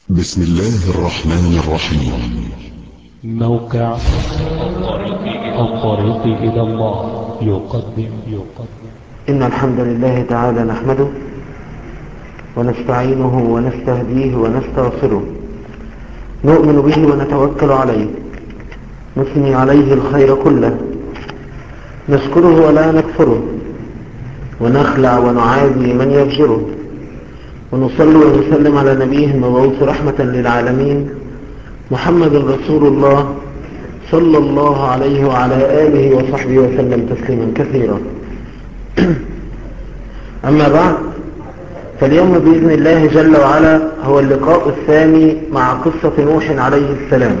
بسم الله الرحمن الرحيم موقع الطريق إلى الله يقدم يقدم إن الحمد لله تعالى نحمده ونستعينه ونستهديه ونستغفره نؤمن به ونتوكل عليه نثني عليه الخير كله نشكره ولا نكفره ونخلع ونعادي من يفجره ونصلي ونسلم على نبيه المبعوث رحمة للعالمين محمد رسول الله صلى الله عليه وعلى آله وصحبه وسلم تسليما كثيرا أما بعد فاليوم بإذن الله جل وعلا هو اللقاء الثاني مع قصة نوح عليه السلام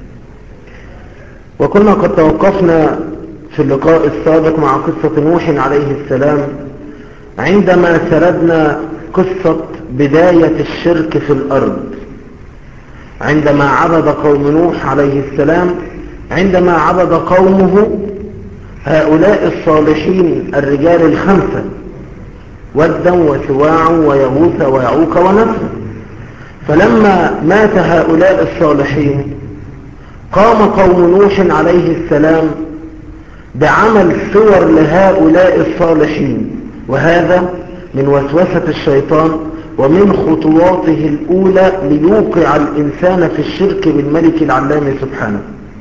وكنا قد توقفنا في اللقاء السابق مع قصة نوح عليه السلام عندما سردنا قصة بداية الشرك في الأرض عندما عبد قوم نوح عليه السلام عندما عبد قومه هؤلاء الصالحين الرجال الخمسة ودا وسواع ويغوث ويعوق ونسر فلما مات هؤلاء الصالحين قام قوم نوح عليه السلام بعمل صور لهؤلاء الصالحين وهذا من وسوسة الشيطان ومن خطواته الأولى ليوقع الإنسان في الشرك بالملك العلام سبحانه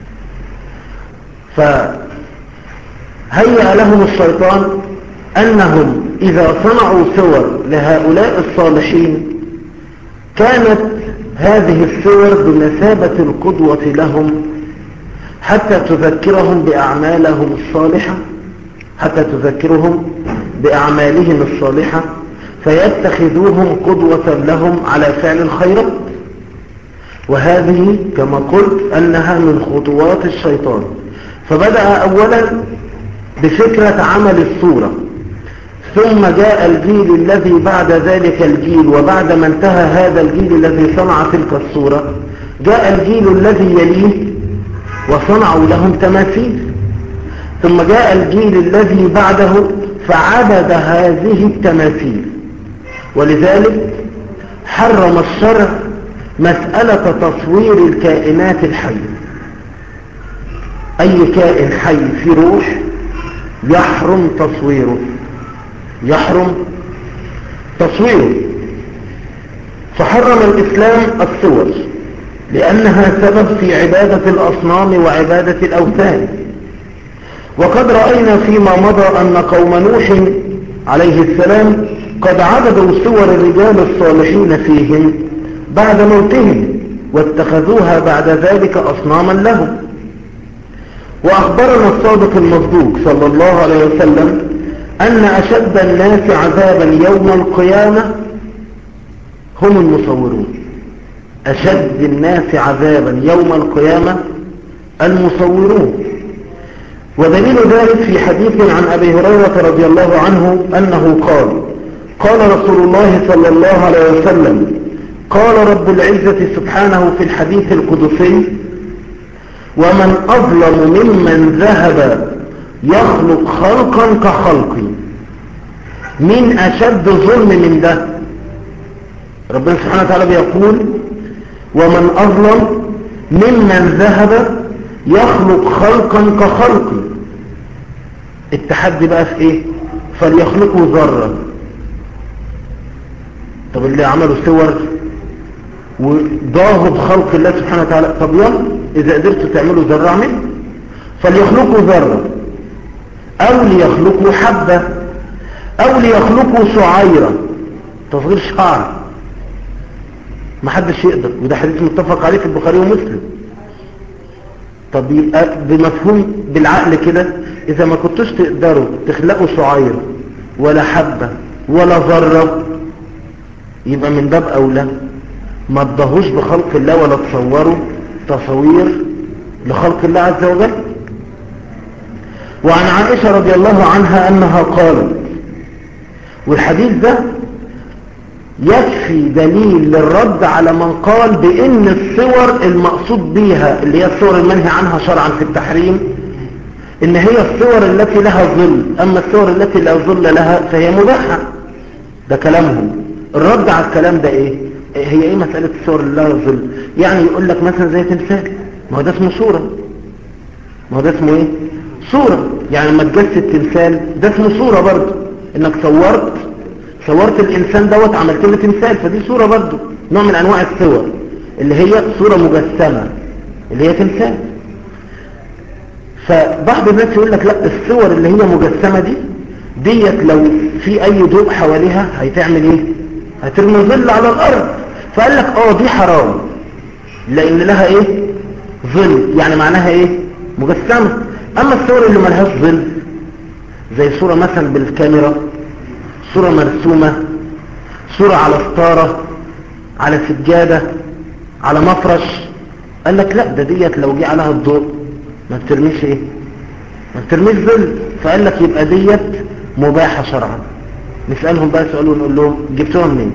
فهيأ لهم الشيطان أنهم إذا صنعوا صور لهؤلاء الصالحين كانت هذه الصور بمثابة القدوة لهم حتى تذكرهم بأعمالهم الصالحة حتى تذكرهم بأعمالهم الصالحة فيتخذوهم قدوة لهم على فعل الخيرات وهذه كما قلت أنها من خطوات الشيطان فبدأ أولا بفكرة عمل الصورة ثم جاء الجيل الذي بعد ذلك الجيل وبعد ما انتهى هذا الجيل الذي صنع تلك الصورة جاء الجيل الذي يليه وصنعوا لهم تماثيل ثم جاء الجيل الذي بعده فعبد هذه التماثيل ولذلك حرم الشرع مسألة تصوير الكائنات الحية أي كائن حي في روح يحرم تصويره يحرم تصويره فحرم الإسلام الصور لأنها سبب في عبادة الأصنام وعبادة الأوثان وقد رأينا فيما مضى أن قوم نوح عليه السلام قد عبدوا صور الرجال الصالحين فيهم بعد موتهم واتخذوها بعد ذلك أصناما لهم وأخبرنا الصادق المصدوق صلى الله عليه وسلم أن أشد الناس عذابا يوم القيامة هم المصورون أشد الناس عذابا يوم القيامة المصورون ودليل ذلك في حديث عن أبي هريرة رضي الله عنه أنه قال قال رسول الله صلى الله عليه وسلم قال رب العزة سبحانه في الحديث القدسي ومن أظلم ممن ذهب يخلق خلقا كخلقي من أشد ظلم من ده ربنا سبحانه وتعالى بيقول ومن أظلم ممن ذهب يخلق خلقا كخلقي التحدي بقى في ايه فليخلقوا ذرة طب اللي عملوا صور وضاهوا بخلق الله سبحانه وتعالى طب يلا اذا قدرتوا تعملوا ذرة اعمل فليخلقوا ذرة او ليخلقوا حبة او ليخلقوا شعيرة تصغير شعر ما حدش يقدر وده حديث متفق عليه في البخاري ومسلم طب يبقى بمفهوم بالعقل كده اذا ما كنتوش تقدروا تخلقوا شعير ولا حبة ولا ذرة يبقى من باب اولى ما تضاهوش بخلق الله ولا تصوروا تصوير لخلق الله عز وجل وعن عائشة رضي الله عنها انها قالت والحديث ده يكفي دليل للرد على من قال بان الصور المقصود بيها اللي هي الصور المنهي عنها شرعا في التحريم ان هي الصور التي لها ظل اما الصور التي لا ظل لها فهي مباحة ده كلامهم الرد على الكلام ده ايه هي ايه مسألة الصور اللي لها ظل يعني يقول لك مثلا زي تمثال ما هو ده اسمه صورة ما هو ده اسمه ايه صورة يعني لما تجسد تمثال ده اسمه صورة برضه انك صورت صورت الانسان دوت عملت له تمثال فدي صورة برضه نوع من انواع الصور اللي هي صورة مجسمة اللي هي تمثال فبعض الناس يقول لك لا الصور اللي هي مجسمة دي ديت لو في اي ضوء حواليها هيتعمل ايه هترمي ظل على الارض فقال لك اه دي حرام لان لها ايه ظل يعني معناها ايه مجسمة اما الصور اللي ملهاش ظل زي صورة مثلا بالكاميرا صورة مرسومة صورة على ستارة على سجادة على مفرش قال لك لا ده ديت لو جه عليها الضوء ما بترميش ايه ما بترميش ظل فقال لك يبقى ديت مباحة شرعا نسألهم بقى سؤال ونقول لهم جبتوها منين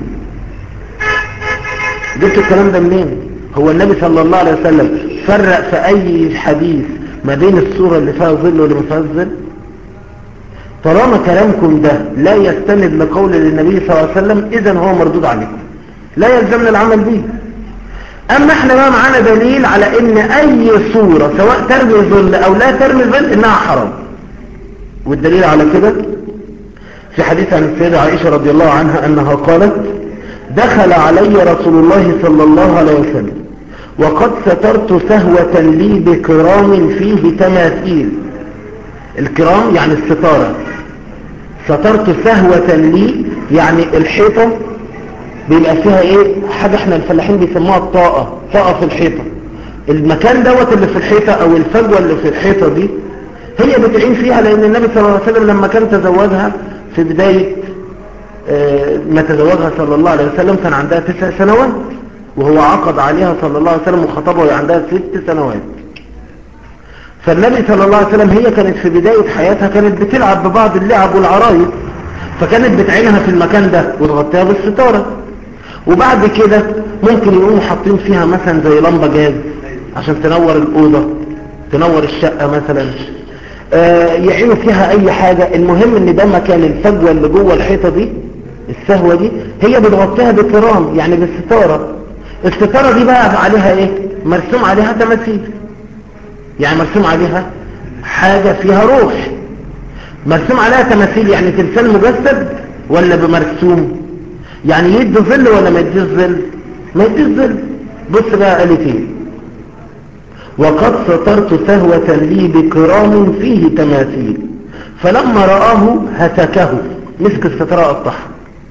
جبتوا الكلام ده منين هو النبي صلى الله عليه وسلم فرق في اي حديث ما بين الصورة اللي فيها ظل واللي ما فيهاش ظل طالما كلامكم ده لا يستند لقول للنبي صلى الله عليه وسلم اذا هو مردود عليكم لا يلزمنا العمل به اما احنا بقى معانا دليل على ان اي صورة سواء ترمي ظل او لا ترمي ظل انها حرام والدليل على كده في حديث عن السيدة عائشة رضي الله عنها انها قالت دخل علي رسول الله صلى الله عليه وسلم وقد سترت سهوة لي بكرام فيه تماثيل الكرام يعني الستارة سترت سهوة لي يعني الحيطة بيبقى فيها ايه حاجة احنا الفلاحين بيسموها الطاقة طاقة في الحيطة المكان دوت اللي في الحيطة او الفجوة اللي في الحيطة دي هي بتعين فيها لان النبي صلى الله عليه وسلم لما كان تزوجها في بداية اه ما تزوجها صلى الله عليه وسلم كان عندها تسع سنوات وهو عقد عليها صلى الله عليه وسلم وخطبها وهي عندها ست سنوات فالنبي صلى الله عليه وسلم هي كانت في بداية حياتها كانت بتلعب ببعض اللعب والعرايس فكانت بتعينها في المكان ده وتغطيها بالستارة وبعد كده ممكن يقوموا حاطين فيها مثلا زي لمبة جاز عشان تنور الأوضة تنور الشقة مثلا آه يعينوا فيها أي حاجة المهم ان ده مكان الفجوة اللي جوه الحيطة دي السهوة دي هي بتغطيها بكرام يعني بالستارة الستارة دي بقى عليها ايه مرسوم عليها تماثيل يعني مرسوم عليها حاجة فيها روح مرسوم عليها تماثيل يعني تمثال مجسد ولا بمرسوم يعني يدي ظل ولا ما يديش ظل ما يديش ظل بص بقى قالت ايه وقد سترت سهوة لي بكرام فيه تماثيل فلما رآه هتكه مسك السترة قطعها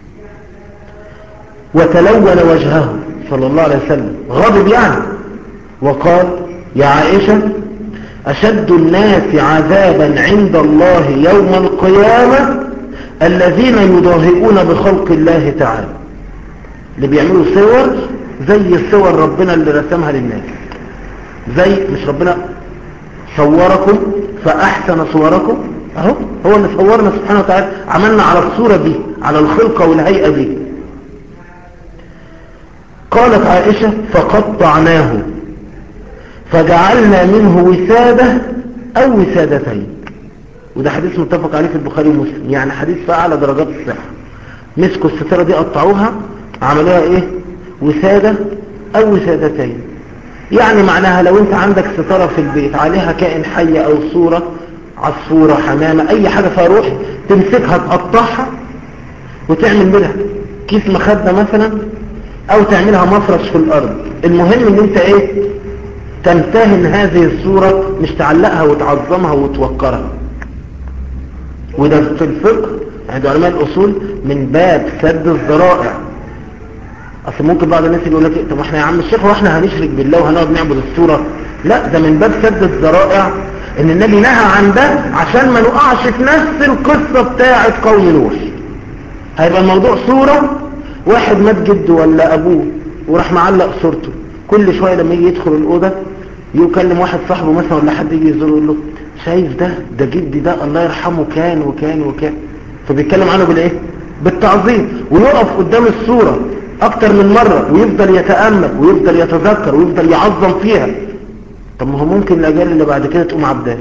وتلون وجهه صلى الله عليه وسلم غضب يعني وقال يا عائشة أشد الناس عذابا عند الله يوم القيامة الذين يضاهئون بخلق الله تعالى اللي بيعملوا صور زي صور ربنا اللي رسمها للناس زي مش ربنا صوركم فأحسن صوركم اهو هو اللي صورنا سبحانه وتعالى عملنا على الصورة دي على الخلقة والهيئة دي قالت عائشة فقطعناه فجعلنا منه وسادة أو وسادتين وده حديث متفق عليه في البخاري ومسلم يعني حديث في أعلى درجات الصحة مسكوا السترة دي قطعوها عملوها ايه وسادة أو وسادتين يعني معناها لو انت عندك ستارة في البيت عليها كائن حي أو صورة عصفورة حمامة أي حاجة فيها روح تمسكها تقطعها وتعمل منها كيس مخدة مثلا أو تعملها مفرش في الأرض المهم ان انت ايه تمتهن هذه الصورة مش تعلقها وتعظمها وتوقرها وده في الفقه عند علماء الأصول من باب سد الذرائع أصل ممكن بعض الناس يقول لك طب احنا يا عم الشيخ واحنا هنشرك بالله وهنقعد نعبد الصورة لا ده من باب سد الذرائع ان النبي نهى عن ده عشان ما نقعش في نفس القصة بتاعة قوم نوح هيبقى الموضوع صورة واحد مات جده ولا ابوه وراح معلق صورته كل شوية لما يجي يدخل الأوضة يكلم واحد صاحبه مثلا ولا حد يجي يزوره يقول له شايف ده ده جدي ده الله يرحمه كان وكان وكان فبيتكلم عنه بالايه بالتعظيم ويقف قدام الصورة اكتر من مرة ويفضل يتأمل ويفضل يتذكر ويفضل يعظم فيها طب ما هو ممكن الاجيال اللي بعد كده تقوم عبدان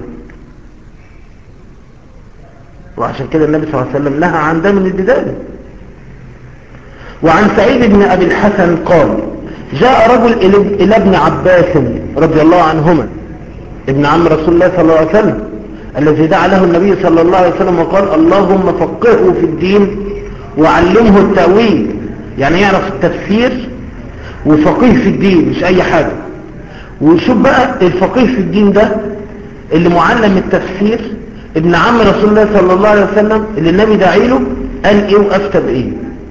وعشان كده النبي صلى الله عليه وسلم نهى عن ده من البداية وعن سعيد بن أبي الحسن قال جاء رجل إلى- إلى ابن عباس رضي الله عنهما ابن عم رسول الله صلى الله عليه وسلم الذي دعا له النبي صلى الله عليه وسلم وقال اللهم فقهه في الدين وعلمه التأويل يعني يعرف التفسير وفقيه في الدين مش أي حاجة وشوف بقى الفقيه في الدين ده اللي معلم التفسير ابن عم رسول الله صلى الله عليه وسلم اللي النبي داعي له قال ايه وافتى بايه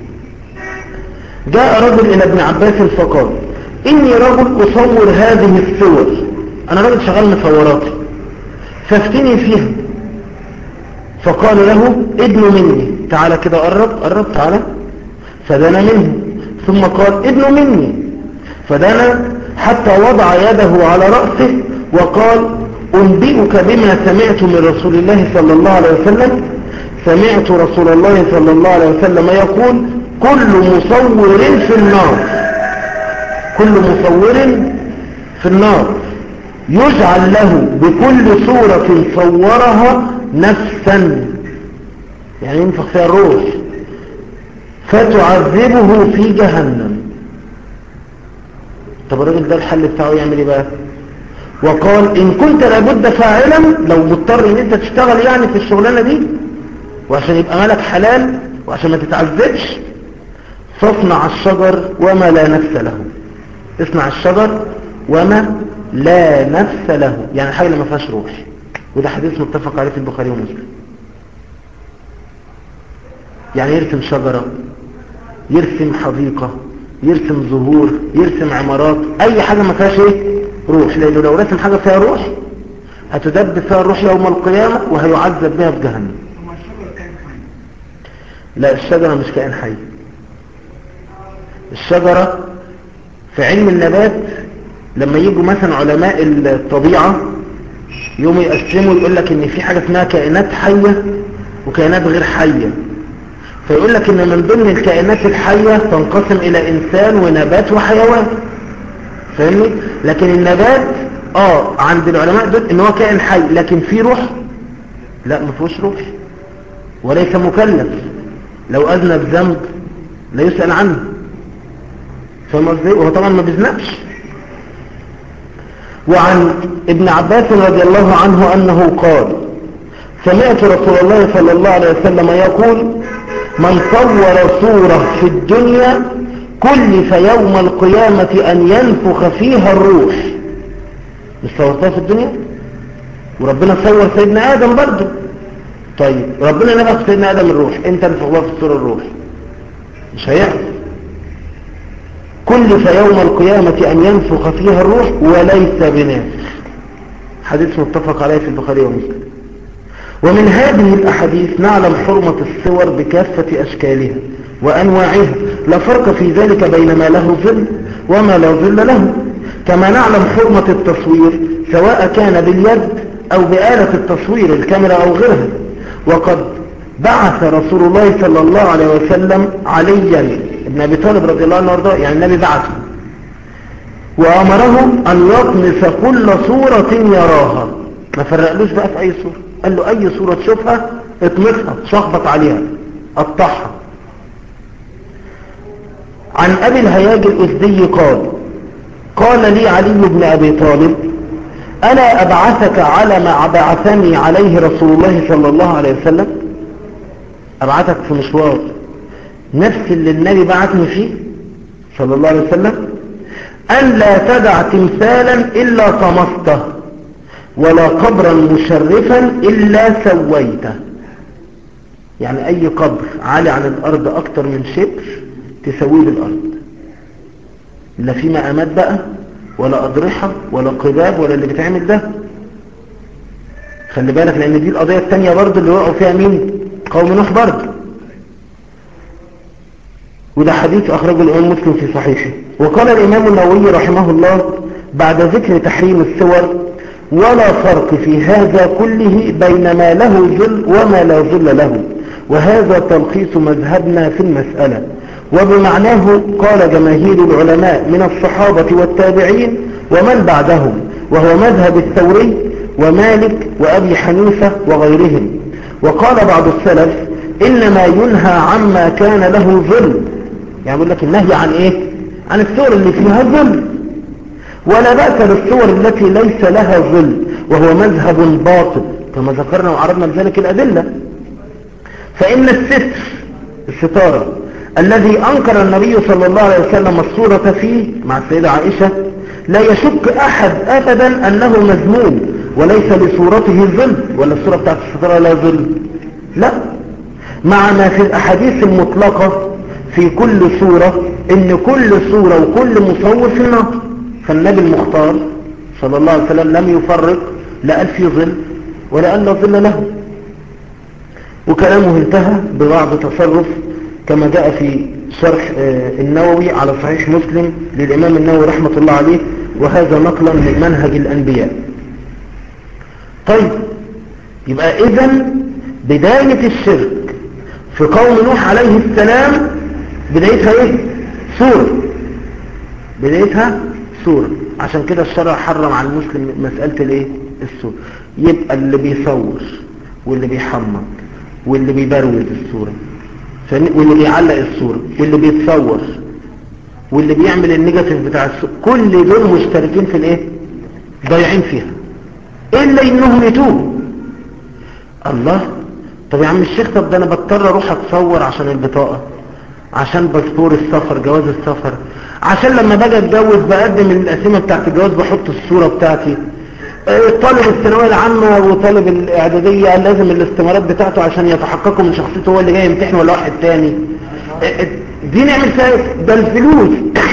جاء رجل الى ابن عباس فقال اني رجل اصور هذه الصور انا راجل شغال مصوراتي فافتني فيها فقال له ادن مني تعالى كده قرب قرب تعالى فدنا منه ثم قال ادن مني فدنا حتى وضع يده على رأسه وقال أنبئك بما سمعت من رسول الله صلى الله عليه وسلم سمعت رسول الله صلى الله عليه وسلم يقول كل مصور في النار كل مصور في النار يجعل له بكل صورة صورها نفسا يعني ينفخ فيها الروح فتعذبه في جهنم طب الراجل ده الحل بتاعه يعمل ايه بقى وقال ان كنت لابد فاعلا لو مضطر ان انت تشتغل يعني في الشغلانه دي وعشان يبقى مالك حلال وعشان ما تتعذبش فاصنع الشجر وما لا نفس له اصنع الشجر وما لا نفس له يعني حاجه اللي ما فيهاش روح وده حديث متفق عليه في البخاري ومسلم يعني يرسم شجره يرسم حديقه يرسم زهور يرسم عمارات اي حاجه ما فيهاش ايه روح لانه لو رسم حاجه فيها روح هتدب فيها الروح يوم القيامه وهيعذب بها في جهنم لا الشجره مش كائن حي الشجره في علم النبات لما يجوا مثلا علماء الطبيعه يوم يقسموا يقول لك ان في حاجه اسمها كائنات حيه وكائنات غير حيه فيقول لك ان من ضمن الكائنات الحية تنقسم الى انسان ونبات وحيوان فاهمني لكن النبات اه عند العلماء دول ان هو كائن حي لكن فيه روح لا ما فيهوش روح وليس مكلف لو اذنب ذنب لا يسأل عنه فاهم قصدي وهو طبعا ما بيذنبش وعن ابن عباس رضي الله عنه انه قال سمعت رسول الله صلى الله عليه وسلم يقول من صور صورة في الدنيا كلف يوم القيامة أن ينفخ فيها الروح مش صورتها في الدنيا وربنا صور سيدنا آدم برضه طيب ربنا نفخ سيدنا آدم الروح انت نفخ الله في الصورة الروح مش هيحصل كلف يوم القيامة أن ينفخ فيها الروح وليس بنافخ حديث متفق عليه في البخاري ومسلم ومن هذه الأحاديث نعلم حرمة الصور بكافة أشكالها وأنواعها لا فرق في ذلك بين ما له ظل وما لا ظل له كما نعلم حرمة التصوير سواء كان باليد أو بآلة التصوير الكاميرا أو غيرها وقد بعث رسول الله صلى الله عليه وسلم عليا ابن أبي طالب رضي الله عنه وارضاه يعني النبي بعثه وأمره أن يطمس كل صورة يراها ما فرقلوش بقى في أي صورة قال له أي صورة تشوفها اطمسها شخبط عليها قطعها عن أبي الهياج الأسدي قال قال لي علي بن أبي طالب ألا أبعثك على ما بعثني عليه رسول الله صلى الله عليه وسلم أبعثك في مشوار نفس اللي النبي بعثني فيه صلى الله عليه وسلم أن لا تدع تمثالا إلا طمسته ولا قبرا مشرفا إلا سويته يعني أي قبر عالي عن الأرض أكتر من شبر تسويه بالأرض لا في مقامات بقى ولا أضرحة ولا قباب ولا اللي بتعمل ده خلي بالك لأن دي القضية التانية برضو اللي وقعوا فيها مين قوم نوح برضو وده حديث أخرجه الإمام مسلم في صحيحه وقال الإمام النووي رحمه الله بعد ذكر تحريم الصور ولا فرق في هذا كله بين ما له ظل وما لا ظل له وهذا تلخيص مذهبنا في المسألة وبمعناه قال جماهير العلماء من الصحابة والتابعين ومن بعدهم وهو مذهب الثوري ومالك وأبي حنيفة وغيرهم وقال بعض السلف إنما ينهى عما كان له ظل يعني بيقول لك النهي عن ايه عن الصور اللي فيها ظل ولا بأس بالصور التي ليس لها ظل وهو مذهب باطل كما ذكرنا وعرضنا بذلك الأدلة فإن الستر الستارة الذي أنكر النبي صلى الله عليه وسلم الصورة فيه مع السيدة عائشة لا يشك أحد أبدا أنه مذموم وليس لصورته ظل ولا الصورة بتاعت الستارة لا ظل لا مع ما في الأحاديث المطلقة في كل صورة إن كل صورة وكل مصور في النار فالنبي المختار صلى الله عليه وسلم لم يفرق لا قال في ظل ولا قال لا ظل له وكلامه انتهى ببعض تصرف كما جاء في شرح النووي على صحيح مسلم للإمام النووي رحمة الله عليه وهذا نقلا من منهج الأنبياء طيب يبقى إذا بداية الشرك في قوم نوح عليه السلام بدايتها ايه سورة بدايتها سورة عشان كده الشرع حرم على المسلم مسألة الايه السورة يبقى اللي بيصور واللي بيحمق واللي بيبروز الصورة واللي بيعلق الصورة واللي بيتصور واللي بيعمل النيجاتيف بتاع الصورة كل دول مشتركين في الايه ضايعين فيها الا انهم يتوبوا الله طب يا عم الشيخ طب ده انا بضطر اروح اتصور عشان البطاقة عشان باسبور السفر جواز السفر عشان لما باجي اتجوز بقدم الاسمه بتاعت الجواز بحط الصوره بتاعتي طالب الثانويه العامه وطالب الاعداديه لازم الاستمارات بتاعته عشان يتحققوا من شخصيته هو اللي جاي يمتحن ولا واحد تاني دي نعمل فيها ده الفلوس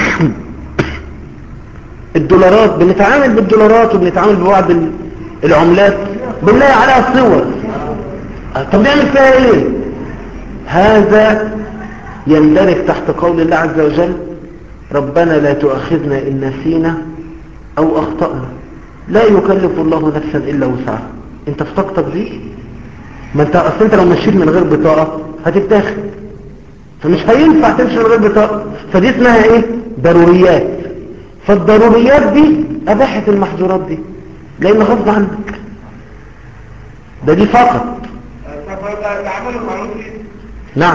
الدولارات بنتعامل بالدولارات وبنتعامل ببعض العملات بنلاقي عليها صور طب نعمل فيها ايه هذا يندرج تحت قول الله عز وجل ربنا لا تؤاخذنا إن نسينا أو أخطأنا لا يكلف الله نفسا إلا وسعها انت في طاقتك دي ما انت اصل انت لو مشيت من غير بطاقة هتتاخد فمش هينفع تمشي من غير بطاقة فدي اسمها ايه ضروريات فالضروريات دي اباحت المحظورات دي لان غصب عنك ده دي فقط نعم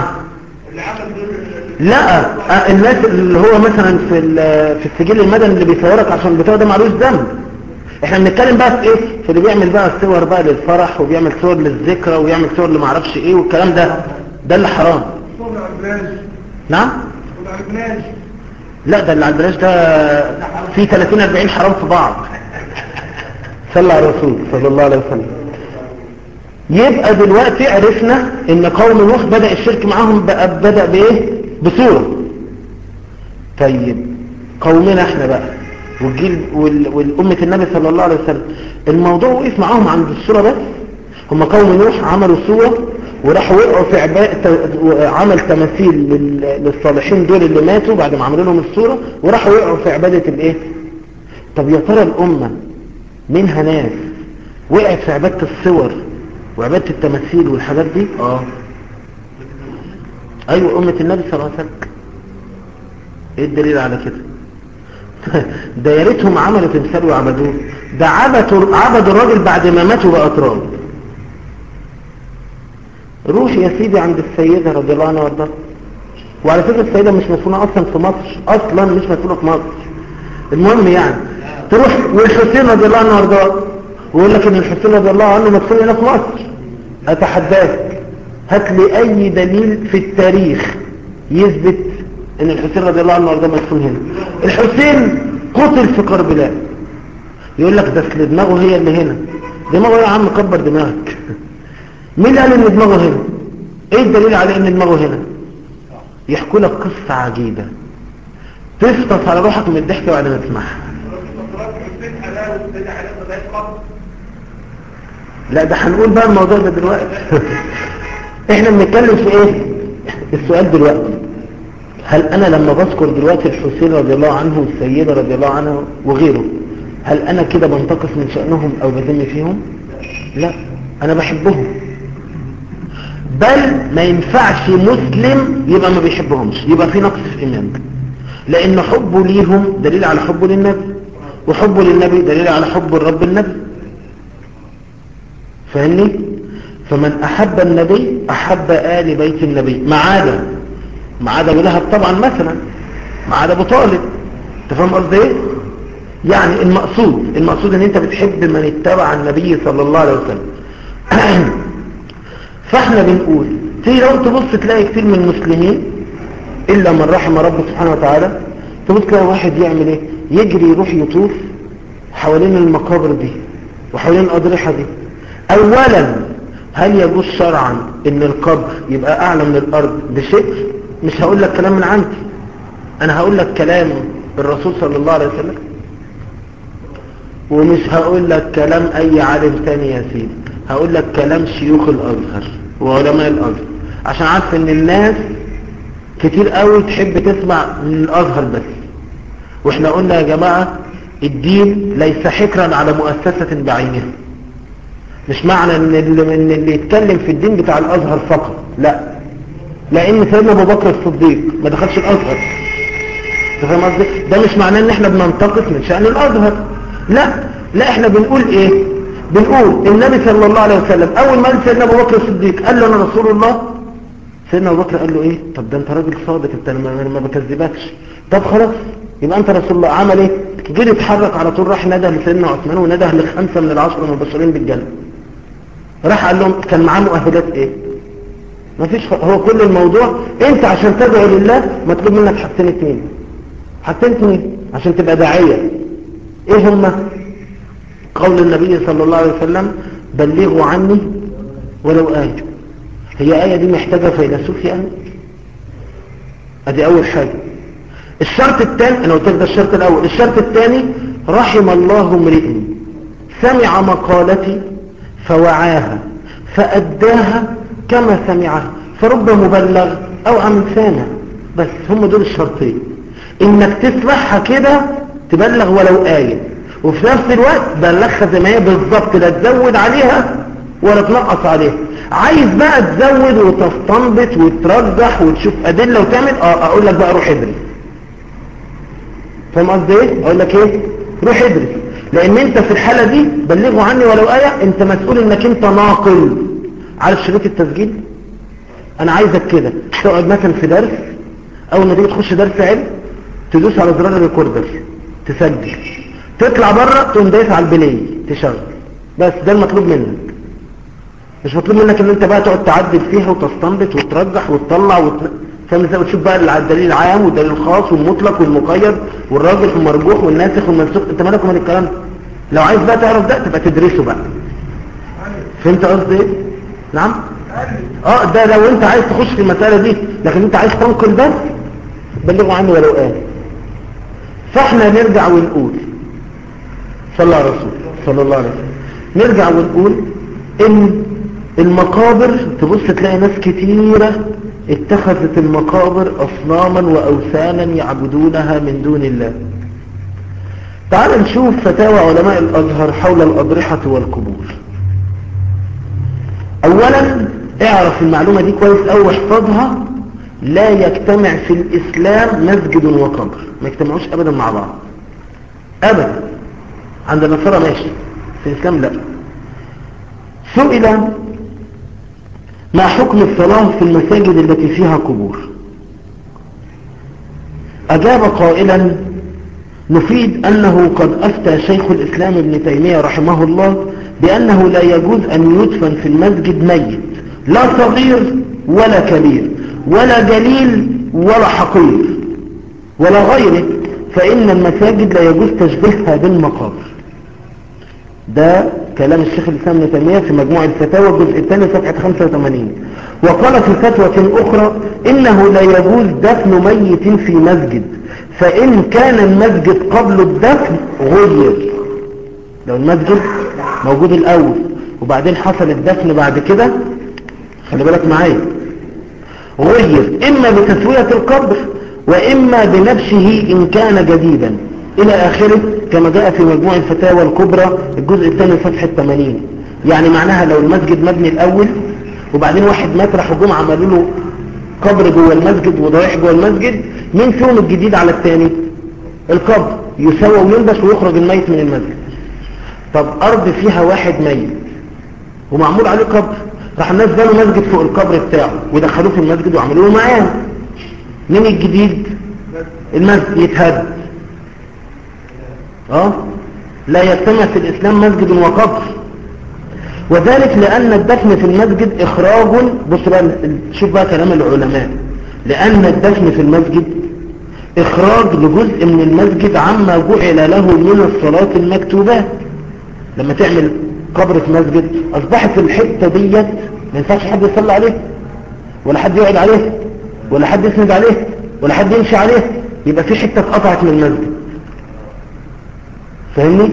لا الناس اللي هو مثلا في في السجل المدني اللي بيصورك عشان البطاقه ده معلوش ذنب احنا بنتكلم بقى في ايه في اللي بيعمل بقى الصور بقى للفرح وبيعمل صور للذكرى وبيعمل صور اللي معرفش ايه والكلام ده ده اللي حرام نعم لا ده اللي على البلاش ده في 30 40 حرام في بعض صلى على الرسول صلى الله عليه وسلم يبقى دلوقتي عرفنا ان قوم نوح بدأ الشرك معاهم بدأ بايه بصورة طيب قومنا احنا بقى والجيل والأمة النبي صلى الله عليه وسلم الموضوع وقف معاهم عند الصورة بس هم قوم نوح عملوا صورة وراحوا وقعوا في عباء عمل تماثيل للصالحين دول اللي ماتوا بعد ما عملوا لهم الصورة وراحوا وقعوا في عبادة الايه طب يا ترى الأمة منها ناس وقعت في عبادة الصور وعبادة التماثيل والحاجات دي اه ايوه امة النبي صلى الله عليه وسلم ايه الدليل على كده ده يا ريتهم عملوا تمثال وعبدوه ده عبدوا عبدوا الراجل بعد ما ماتوا بقى تراب روح يا سيدي عند السيدة رضي الله عنها وارضاها وعلى فكرة السيدة مش مسؤولة اصلا في مصر اصلا مش مسؤولة في مصر المهم يعني تروح والحسين رضي الله عنه وارضاه ويقول لك ان الحسين رضي الله عنه مدفون هنا في مصر اتحداك هات لي اي دليل في التاريخ يثبت ان الحسين رضي الله عنه وارضاه مدفون هنا الحسين قتل في كربلاء يقول لك ده اصل دماغه هي اللي هنا دماغه يا عم كبر دماغك مين قال ان دماغه هنا ايه الدليل على ان دماغه هنا يحكوا لك قصة عجيبة تفطس على روحك من الضحك بعد ما تسمعها لا ده هنقول بقى الموضوع ده دلوقتي احنا بنتكلم في ايه السؤال دلوقتي هل انا لما بذكر دلوقتي الحسين رضي الله عنه والسيدة رضي الله عنه وغيره هل انا كده بنتقص من شأنهم او بذم فيهم لا انا بحبهم بل ما ينفعش مسلم يبقى ما بيحبهمش يبقى في نقص في ايمان لان حبه ليهم دليل على حبه للنبي وحبه للنبي دليل على حب الرب النبي فاهمني فمن احب النبي احب آل بيت النبي ما عدا ما عدا ابو لهب طبعا مثلا ما عدا ابو طالب انت فاهم قصدي ايه يعني المقصود المقصود ان انت بتحب من اتبع النبي صلى الله عليه وسلم فاحنا بنقول في لو تبص تلاقي كتير من المسلمين الا من رحم ربه سبحانه وتعالى تبص تلاقي واحد يعمل ايه يجري يروح يطوف حوالين المقابر دي وحوالين الاضرحه دي اولا هل يجوز شرعا ان القبر يبقى اعلى من الارض بشكل مش هقول لك كلام من عندي انا هقول لك كلام الرسول صلى الله عليه وسلم ومش هقول لك كلام اي عالم تاني يا سيدي هقول لك كلام شيوخ الازهر وعلماء الازهر عشان عارف ان الناس كتير قوي تحب تسمع من الازهر بس واحنا قلنا يا جماعة الدين ليس حكرا على مؤسسة بعينها مش معنى ان اللي, إن اللي يتكلم في الدين بتاع الازهر فقط لا لان سيدنا ابو بكر الصديق ما دخلش الازهر انت فاهم قصدي ده مش معناه ان احنا بننتقص من شأن الازهر لا لا احنا بنقول ايه بنقول النبي صلى الله عليه وسلم اول ما قال سيدنا ابو بكر الصديق قال له انا رسول الله سيدنا ابو بكر قال له ايه طب ده انت راجل صادق انت انا ما- ما بكذبكش طب خلاص يبقى انت رسول الله عمل ايه جري اتحرك على طول راح نده لسيدنا عثمان ونده لخمسه من العشره المبشرين بالجنه راح قال لهم كان معاه مؤهلات ايه ما فيش هو كل الموضوع انت عشان تدعو لله مطلوب منك حاجتين اتنين حاجتين اتنين عشان تبقى داعيه ايه هما قول النبي صلى الله عليه وسلم بلغوا عني ولو آية هي آية دي محتاجة فيلسوف يعني ادي اول حاجة الشرط الثاني انا قلت لك ده الشرط الاول الشرط الثاني رحم الله امرئ سمع مقالتي فوعاها فأداها كما سمعها فرب مبلغ او عم سامع بس هم دول الشرطين انك تسمعها كده تبلغ ولو آية وفي نفس الوقت بلغها زي ما هي بالظبط لا تزود عليها ولا تنقص عليها عايز بقى تزود وتستنبط وترجح وتشوف أدلة وتعمل اه اقول لك بقى روح ادرس فاهم قصدي ايه اقول لك ايه روح ادرس لان انت في الحالة دي بلغوا عني ولو آية انت مسؤول انك انت ناقل عارف شريط التسجيل انا عايزك كده تقعد مثلا في درس اول ما تيجي تخش درس علم تدوس على زرار الريكوردر تسجل تطلع بره تقوم دايس على البلاي تشغل بس ده المطلوب منك مش مطلوب منك ان انت بقى تقعد تعدل فيها وتستنبط وترجح وتطلع وت... فاهم ازاي وتشوف بقى الدليل العام والدليل الخاص والمطلق والمقيد والراجح والمرجوح والناسخ والمنسوخ انت مالك من الكلام ده لو عايز بقى تعرف ده تبقى تدرسه بقى فهمت قصدي ايه نعم اه ده لو انت عايز تخش في المسألة دي لكن انت عايز تنقل بس بلغوا عني ولو قال فاحنا نرجع ونقول صلى الله عليه وسلم صلى الله عليه وسلم نرجع ونقول ان المقابر تبص تلاقي ناس كتيرة اتخذت المقابر اصناما واوثانا يعبدونها من دون الله تعال نشوف فتاوى علماء الازهر حول الاضرحة والقبور اولا اعرف المعلومة دي كويس او احفظها لا يجتمع في الاسلام مسجد وقبر ما يجتمعوش ابدا مع بعض ابدا عند النصارى ماشي في الاسلام لا سئل ما حكم الصلاة في المساجد التي فيها قبور اجاب قائلا نفيد انه قد افتى شيخ الاسلام ابن تيمية رحمه الله بانه لا يجوز ان يدفن في المسجد ميت لا صغير ولا كبير ولا جليل ولا حقير ولا غيره فإن المساجد لا يجوز تشبيهها بالمقابر ده كلام الشيخ الإسلام ابن تيمية في مجموع الفتاوى الجزء الثاني صفحة 85 وقال في فتوى أخرى إنه لا يجوز دفن ميت في مسجد فإن كان المسجد قبل الدفن غير لو المسجد موجود الأول وبعدين حصل الدفن بعد كده خلي بالك معايا غير إما بتسوية القبر وإما بنبشه إن كان جديدا إلى آخره كما جاء في مجموع الفتاوى الكبرى الجزء الثاني صفحة 80 يعني معناها لو المسجد مبني الأول وبعدين واحد مات راحوا جم عملوا له قبر جوه المسجد وضريح جوه المسجد مين فيهم الجديد على الثاني القبر يسوى ويلبس ويخرج الميت من المسجد طب أرض فيها واحد ميت ومعمول عليه قبر راح الناس بنوا مسجد فوق القبر بتاعه ودخلوه في المسجد وعملوا له معاه مين الجديد المسجد يتهد اه لا يجتمع في الاسلام مسجد وقبر وذلك لان الدفن في المسجد اخراج بص بقى شوف بقى كلام العلماء لان الدفن في المسجد اخراج لجزء من المسجد عما جعل له من الصلاة المكتوبات لما تعمل قبر في مسجد اصبحت الحتة ديت ما ينفعش حد يصلي عليه ولا حد يقعد عليه ولا حد يسند عليه ولا حد يمشي عليه يبقى في حتة اتقطعت من المسجد فاهمني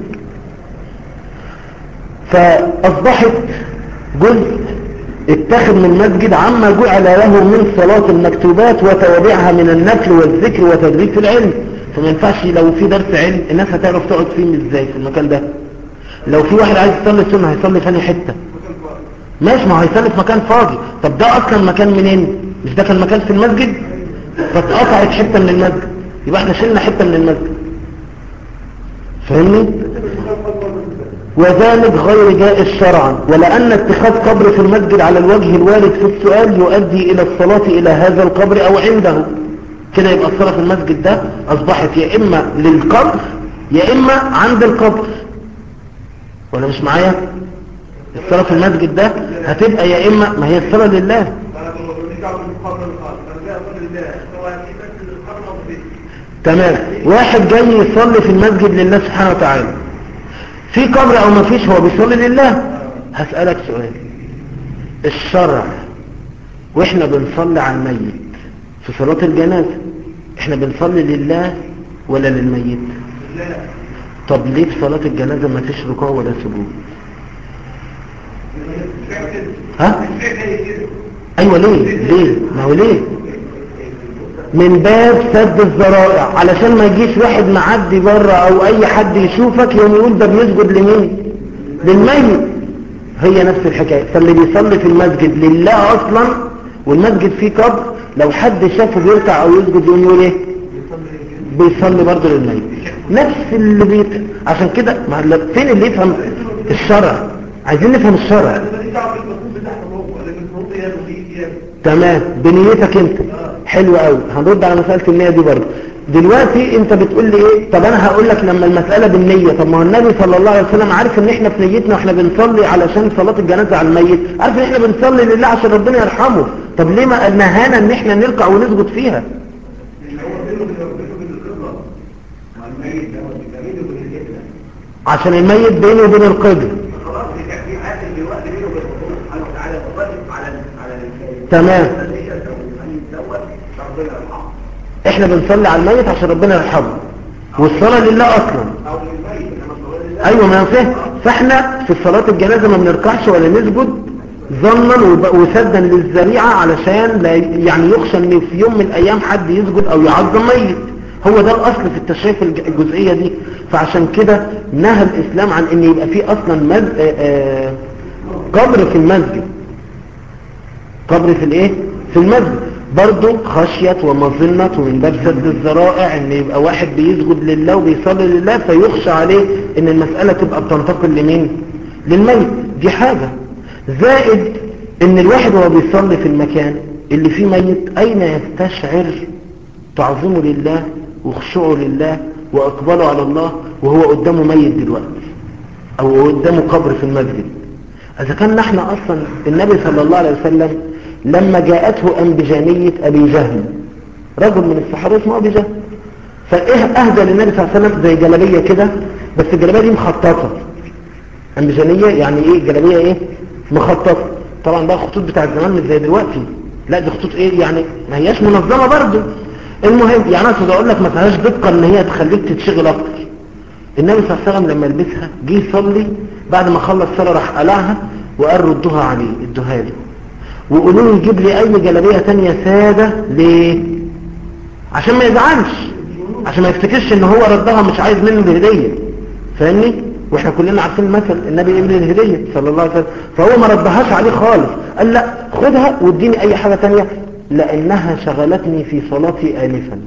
فاصبحت جزء اتخذ من مسجد عما جعل له من صلاة المكتوبات وتوابعها من النفل والذكر وتدريس العلم فما ينفعش لو في درس علم الناس هتعرف تقعد فيه ازاي في المكان ده لو في واحد عايز يصلي السنة هيصلي ثاني حتة ماشي ما هيصلي في مكان فاضي طب ده اصلا مكان منين مش ده كان مكان في المسجد فاتقطعت حتة من المسجد يبقى احنا شلنا حتة من المسجد فاهمني وذلك غير جائز شرعا ولأن اتخاذ قبر في المسجد على الوجه الوارد في السؤال يؤدي إلى الصلاة إلى هذا القبر أو عنده كده يبقى الصلاة في المسجد ده أصبحت يا إما للقبر يا إما عند القبر ولا مش معايا الصلاة في المسجد ده هتبقى يا إما ما هي الصلاة لله تمام واحد جاي يصلي في المسجد لله سبحانه وتعالى في قبر او ما فيش هو بيصلي لله هسألك سؤال الشرع واحنا بنصلي على الميت في صلاة الجنازة احنا بنصلي لله ولا للميت طب ليه في صلاة الجنازة ما فيش ركوع ولا سجود ها ايوه ليه ليه ما هو ليه من باب سد الذرائع علشان ما يجيش واحد معدي بره او اي حد يشوفك يوم يقول ده بيسجد لمين للميت هي نفس الحكاية فاللي بيصلي في المسجد لله اصلا والمسجد فيه قبر لو حد شافه بيركع او يسجد يقوم يقول ايه بيصلي برضه للميت نفس اللي بيت عشان كده ما فين اللي يفهم الشرع عايزين نفهم الشرع تمام بنيتك انت حلو قوي هنرد على مسألة النية دي برضه دلوقتي انت بتقول لي ايه طب انا هقول لك لما المسألة بالنية طب ما هو النبي صلى الله عليه وسلم عارف ان احنا في نيتنا واحنا بنصلي علشان صلاة الجنازة على الميت عارف ان احنا بنصلي لله عشان ربنا يرحمه طب ليه ما نهانا ان احنا نركع ونسجد فيها عشان الميت بينه وبين القبر تمام احنا بنصلي على الميت عشان ربنا يرحمه والصلاة لله اصلا ايوه ما فهم فاحنا في صلاة الجنازة ما بنركعش ولا نسجد ظنا وسدا للذريعة علشان لا يعني يخشى ان في يوم من الايام حد يسجد او يعظم ميت هو ده الاصل في التشريع في الجزئية دي فعشان كده نهى الاسلام عن ان يبقى فيه اصلا مز... آآ قبر في المسجد قبر في الايه في المسجد برضو خشية ومظنة ومن باب سد الذرائع ان يبقى واحد بيسجد لله وبيصلي لله فيخشى عليه ان المسألة تبقى بتنتقل لمين للميت دي حاجة زائد ان الواحد وهو بيصلي في المكان اللي فيه ميت اين يستشعر تعظيمه لله وخشوعه لله واقباله على الله وهو قدامه ميت دلوقتي او قدامه قبر في المسجد اذا كان نحن اصلا النبي صلى الله عليه وسلم لما جاءته أنبجانية أبي جهل رجل من الصحابة اسمه أبي جهل فأهدى للنبي صلى الله عليه وسلم زي جلبية كده بس الجلبية دي مخططة أنبجانية يعني إيه جلبية إيه مخططة طبعا بقى خطوط بتاع زمان مش زي دلوقتي لا دي خطوط إيه يعني ما هياش منظمة برضو المهم يعني أنا كنت أقول لك ما فيهاش دقة إن هي تخليك تتشغل أكتر النبي صلى الله عليه وسلم لما لبسها جه يصلي بعد ما خلص صلاة راح قلعها وقال ردها عليه ادوها لي وقولوا له يجيب لي اي جلابيه تانية سادة ليه عشان ما يزعلش عشان ما يفتكرش ان هو ردها مش عايز منه الهدية فاهمني واحنا كلنا عارفين المثل النبي قبل الهدية صلى الله عليه وسلم فهو ما ردهاش عليه خالص قال لا خدها واديني اي حاجة تانية لانها شغلتني في صلاتي انفا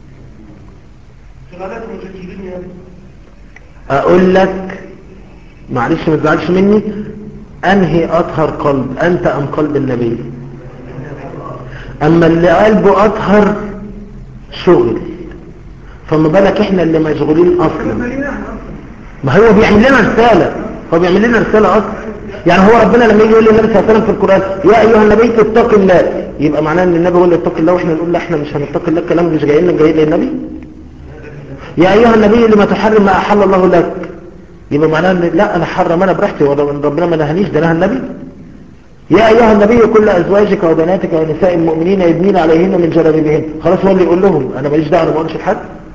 اقول لك معلش ما تزعلش مني انهي اطهر قلب انت ام قلب النبي اما اللي قلبه اطهر شغل فما بالك احنا اللي مشغولين اصلا ما هو بيعمل لنا رسالة هو بيعمل لنا رسالة اصلا يعني هو ربنا لما يجي يقول للنبي صلى الله عليه وسلم في القرآن يا ايها النبي اتق الله يبقى معناه ان النبي يقول له اتق الله واحنا نقول لا احنا مش هنتقي الله الكلام مش جاي لنا جاي للنبي يا ايها النبي لما تحرم ما احل الله لك يبقى معناه ان لا انا حرم انا براحتي وربنا ما نهنيش ده نهى النبي يا ايها النبي كل ازواجك وبناتك ونساء المؤمنين يدنين عليهن من جلابيبهن خلاص هو اللي يقول لهم انا ماليش دعوه انا ما اقولش لحد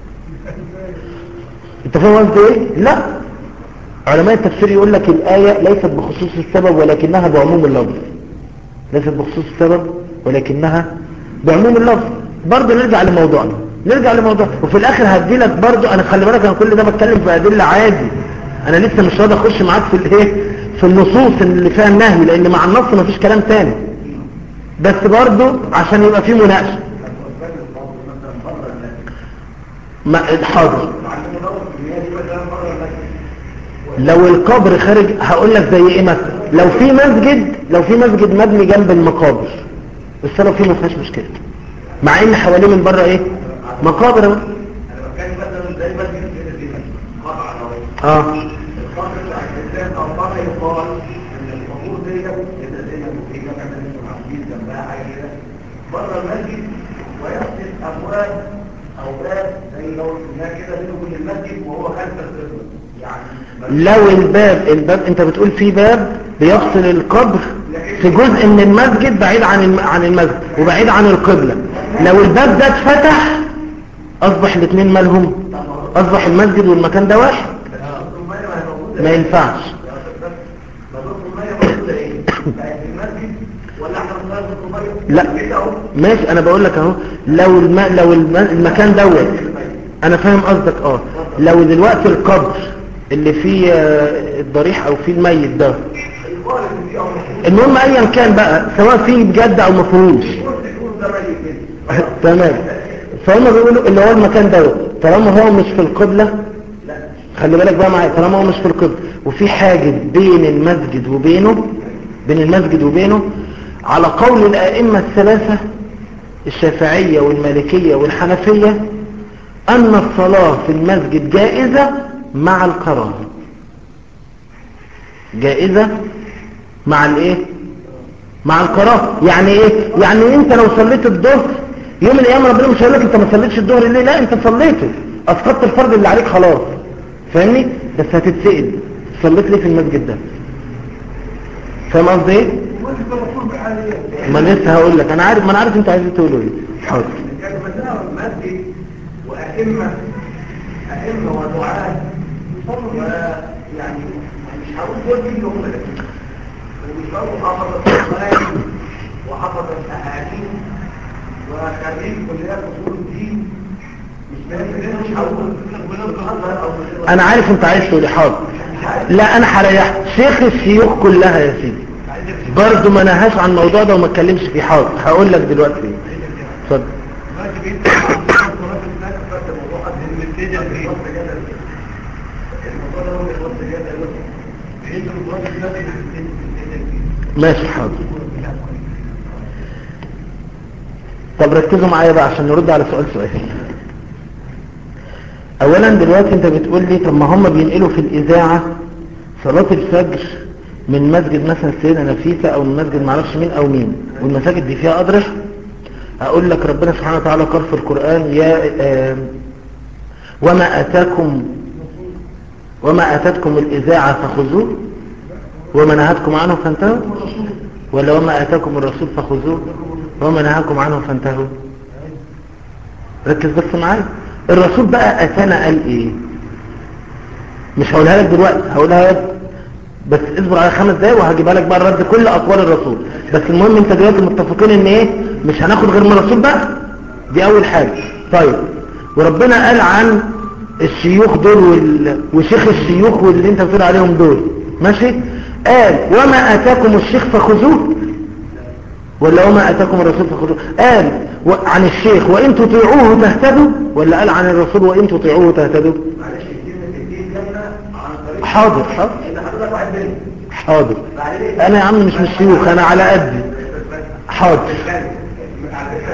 انت فاهم قصدي ايه لا علماء التفسير يقول لك الايه ليست بخصوص السبب ولكنها بعموم اللفظ ليست بخصوص السبب ولكنها بعموم اللفظ برضه نرجع لموضوعنا نرجع لموضوع وفي الاخر هدي لك برضه انا خلي بالك انا كل ده بتكلم في ادله عادي انا لسه مش راضي اخش معاك في الايه في النصوص اللي فيها النهي لان مع النص مفيش كلام تاني بس برضه عشان يبقى في مناقشه ما حاضر لو القبر خارج هقول لك زي ايه مثلا لو في مسجد لو في مسجد مبني جنب المقابر الصلاه فيه ما فيهاش مشكله مع ان حواليه من بره ايه مقابر اهو اه بره المسجد ويحدث ابواب او باب زي لو قلنا كده بينه وبين المسجد وهو خلف القبله يعني لو الباب الباب انت بتقول في باب بيفصل القبر في جزء من المسجد بعيد عن الم... عن المسجد وبعيد عن القبلة لو الباب ده اتفتح اصبح الاثنين مالهم اصبح المسجد والمكان ده واحد ما ينفعش لا ماشي انا بقول لك اهو لو الم... لو الم... المكان دوت انا فاهم قصدك اه لو دلوقتي القبر اللي فيه آه، الضريح او فيه الميت ده المهم ايا كان بقى سواء فيه بجد او مفهوش تمام فهم بيقولوا اللي هو المكان دوت طالما هو مش في القبلة خلي بالك بقى معايا طالما هو مش في القبلة وفي حاجز بين المسجد وبينه بين المسجد وبينه على قول الائمة الثلاثة الشافعية والمالكية والحنفية أن الصلاة في المسجد جائزة مع الكراهة جائزة مع الايه مع الكراهة يعني ايه يعني انت لو صليت الظهر يوم من الايام ربنا مش هيقول لك انت ما صليتش الظهر ليه لا انت صليته اسقطت الفرض اللي عليك خلاص فاهمني بس هتتسأل صليت ليه في المسجد ده فاهم قصدي ايه ما أنا لسه هقول لك انا عارف ما انا عارف انت عايز تقوله ايه حاضر كان مثلا مسجد وأئمة أئمة ودعاة يعني مش هقول دول مين هم ده ومش برضه حفظ الصلاة وحفظ الأحاديث وخريج كليات أصول الدين مش مش هقول انا عارف انت عايز تقول إيه، حاضر لا انا هريح شيخ الشيوخ كلها يا سيدي برضه ما نهاش عن الموضوع ده وما اتكلمش فيه حاضر هقول لك دلوقتي اتفضل ماشي حاضر طب ركزوا معايا بقى عشان نرد على سؤال سؤال اولا دلوقتي انت بتقول لي طب ما هم بينقلوا في الاذاعه صلاه الفجر من مسجد مثلا سيدنا نفيسه او من مسجد معرفش مين او مين والمساجد دي فيها اضرح اقول لك ربنا سبحانه وتعالى قال في القران يا آه وما اتاكم وما اتتكم الاذاعه فخذوه وما نهتكم عنه فانتهوا ولا وما اتاكم الرسول فخذوه وما نهاكم عنه فانتهوا ركز بس معايا الرسول بقى اتانا قال ايه مش هقولها لك دلوقتي هقولها لك بس اصبر على خمس دقايق وهجيبها لك بقى الرد كل اقوال الرسول بس المهم انت دلوقتي متفقين ان ايه مش هناخد غير من الرسول بقى دي اول حاجه طيب وربنا قال عن الشيوخ دول وال... وشيخ الشيوخ واللي انت بتقول عليهم دول ماشي قال وما اتاكم الشيخ فخذوه ولا وما اتاكم الرسول فخذوه قال و... عن الشيخ وان تطيعوه تهتدوا ولا قال عن الرسول وان تطيعوه تهتدوا معلش كلمة الدين جنة عن طريق حاضر حاضر إن حضرتك واحد منهم حاضر بعدين انا يا عم مش من الشيوخ انا على قدي حاضر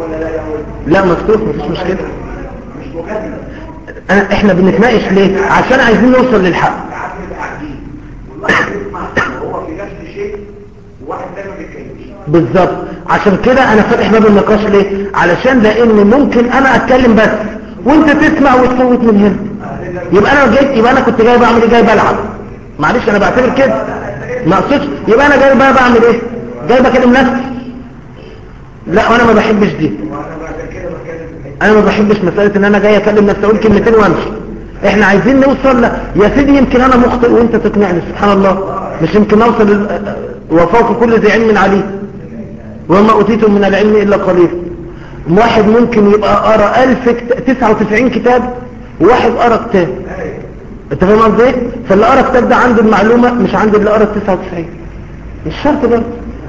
ولا لا يقول لا مفتوح مفيش مشكلة مش مجادله أنا احنا بنتناقش ليه عشان عايزين نوصل للحق ساعات بنبقى قاعدين والواحد يسمع وهو في نفس شيء وواحد تاني ما بيتكلمش بالظبط عشان كده انا فاتح باب النقاش ليه علشان لان ممكن انا اتكلم بس وانت تسمع وتصوت من هنا يبقى انا جيت يبقى انا كنت جاي بعمل ايه جاي بلعب معلش انا بعتبر كده ما اقصدش يبقى انا جاي بقى بعمل ايه جاي بكلم نفسي لا وانا ما بحبش دي وانا بعد كده بتكلم في الحته انا ما بحبش مسألة ان انا جاي اكلم نفسي اقول كلمتين وامشي احنا عايزين نوصل ل... يا سيدي يمكن انا مخطئ وانت تقنعني سبحان الله مش يمكن اوصل ل... وفوق كل ذي علم عليم وما اوتيتم من العلم الا قليل واحد ممكن يبقى قرا 1000 كت... 99 كتاب وواحد قرا كتاب انت فاهم قصدي ايه فاللي قرا كتاب ده عنده المعلومه مش عند اللي قرا 99 مش شرط ده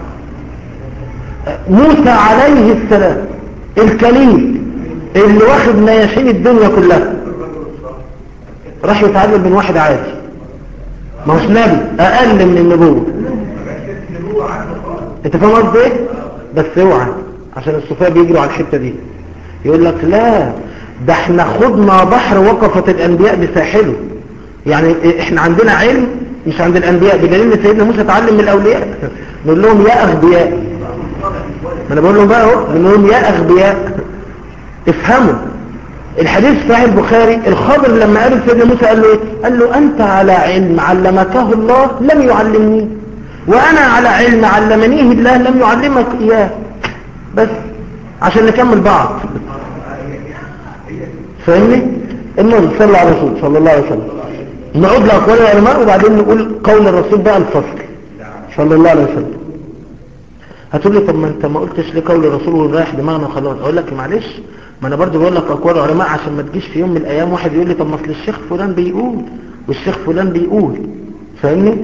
موسى عليه السلام الكليم اللي واخد نياشين الدنيا كلها راح يتعلم من واحد عادي ما هوش نبي اقل من النبوة انت فاهم قصدي ايه بس اوعى عشان الصوفيه بيجروا على الحته دي يقول لك لا ده احنا خضنا بحر وقفت الانبياء بساحله يعني احنا عندنا علم مش عند الانبياء بدليل ان سيدنا موسى اتعلم من الاولياء نقول لهم يا اغبياء ما انا بقول لهم بقى اهو نقول لهم يا اغبياء افهموا الحديث في صحيح البخاري الخضر لما قابل سيدنا موسى قال له ايه قال له انت على علم علمكه الله لم يعلمني وانا على علم علمنيه الله لم يعلمك اياه بس عشان نكمل بعض فاهمني المهم صلى على الرسول صلى الله عليه وسلم نعود لاقوال العلماء وبعدين نقول قول الرسول بقى الفصل صلى الله عليه وسلم هتقول لي طب ما انت ما قلتش ليه قول الرسول ورايح دماغنا وخلاص اقول لك معلش ما انا برضو بقول لك اقوال العلماء عشان ما تجيش في يوم من الايام واحد يقول لي طب ما اصل الشيخ فلان بيقول والشيخ فلان بيقول فاهمني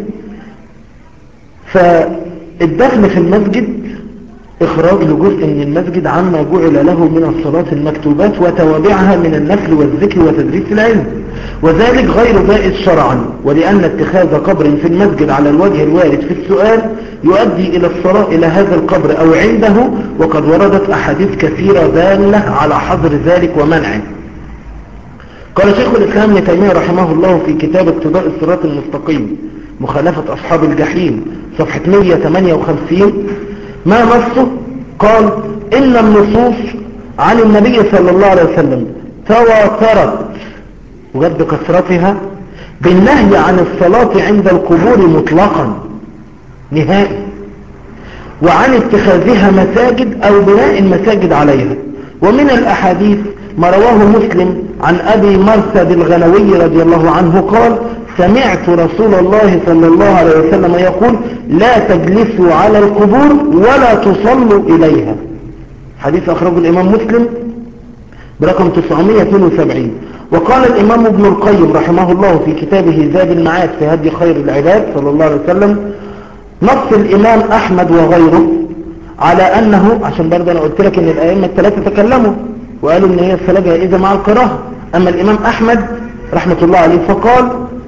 فالدخل في المسجد إخراج لجزء من المسجد عما جعل له من الصلاة المكتوبات وتوابعها من النفل والذكر وتدريس العلم وذلك غير جائز شرعا ولأن اتخاذ قبر في المسجد على الوجه الوارد في السؤال يؤدي إلى الصلاة إلى هذا القبر أو عنده وقد وردت أحاديث كثيرة دالة على حظر ذلك ومنعه قال شيخ الإسلام ابن تيمية رحمه الله في كتاب اقتضاء الصراط المستقيم مخالفة أصحاب الجحيم صفحة 158 ما نصه قال إن النصوص عن النبي صلى الله عليه وسلم تواترت وجد بكثرتها بالنهي عن الصلاة عند القبور مطلقا نهائي وعن اتخاذها مساجد أو بناء المساجد عليها ومن الأحاديث ما رواه مسلم عن أبي مرثد الغنوي رضي الله عنه قال سمعت رسول الله صلى الله عليه وسلم يقول لا تجلسوا على القبور ولا تصلوا إليها حديث أخرجه الإمام مسلم برقم 972 وقال الإمام ابن القيم رحمه الله في كتابه زاد المعاد في هدي خير العباد صلى الله عليه وسلم نص الإمام أحمد وغيره على أنه عشان برضه أنا قلت لك أن الأئمة الثلاثة تكلموا وقالوا أن هي الصلاة جائزة مع الكراهة أما الإمام أحمد رحمة الله عليه فقال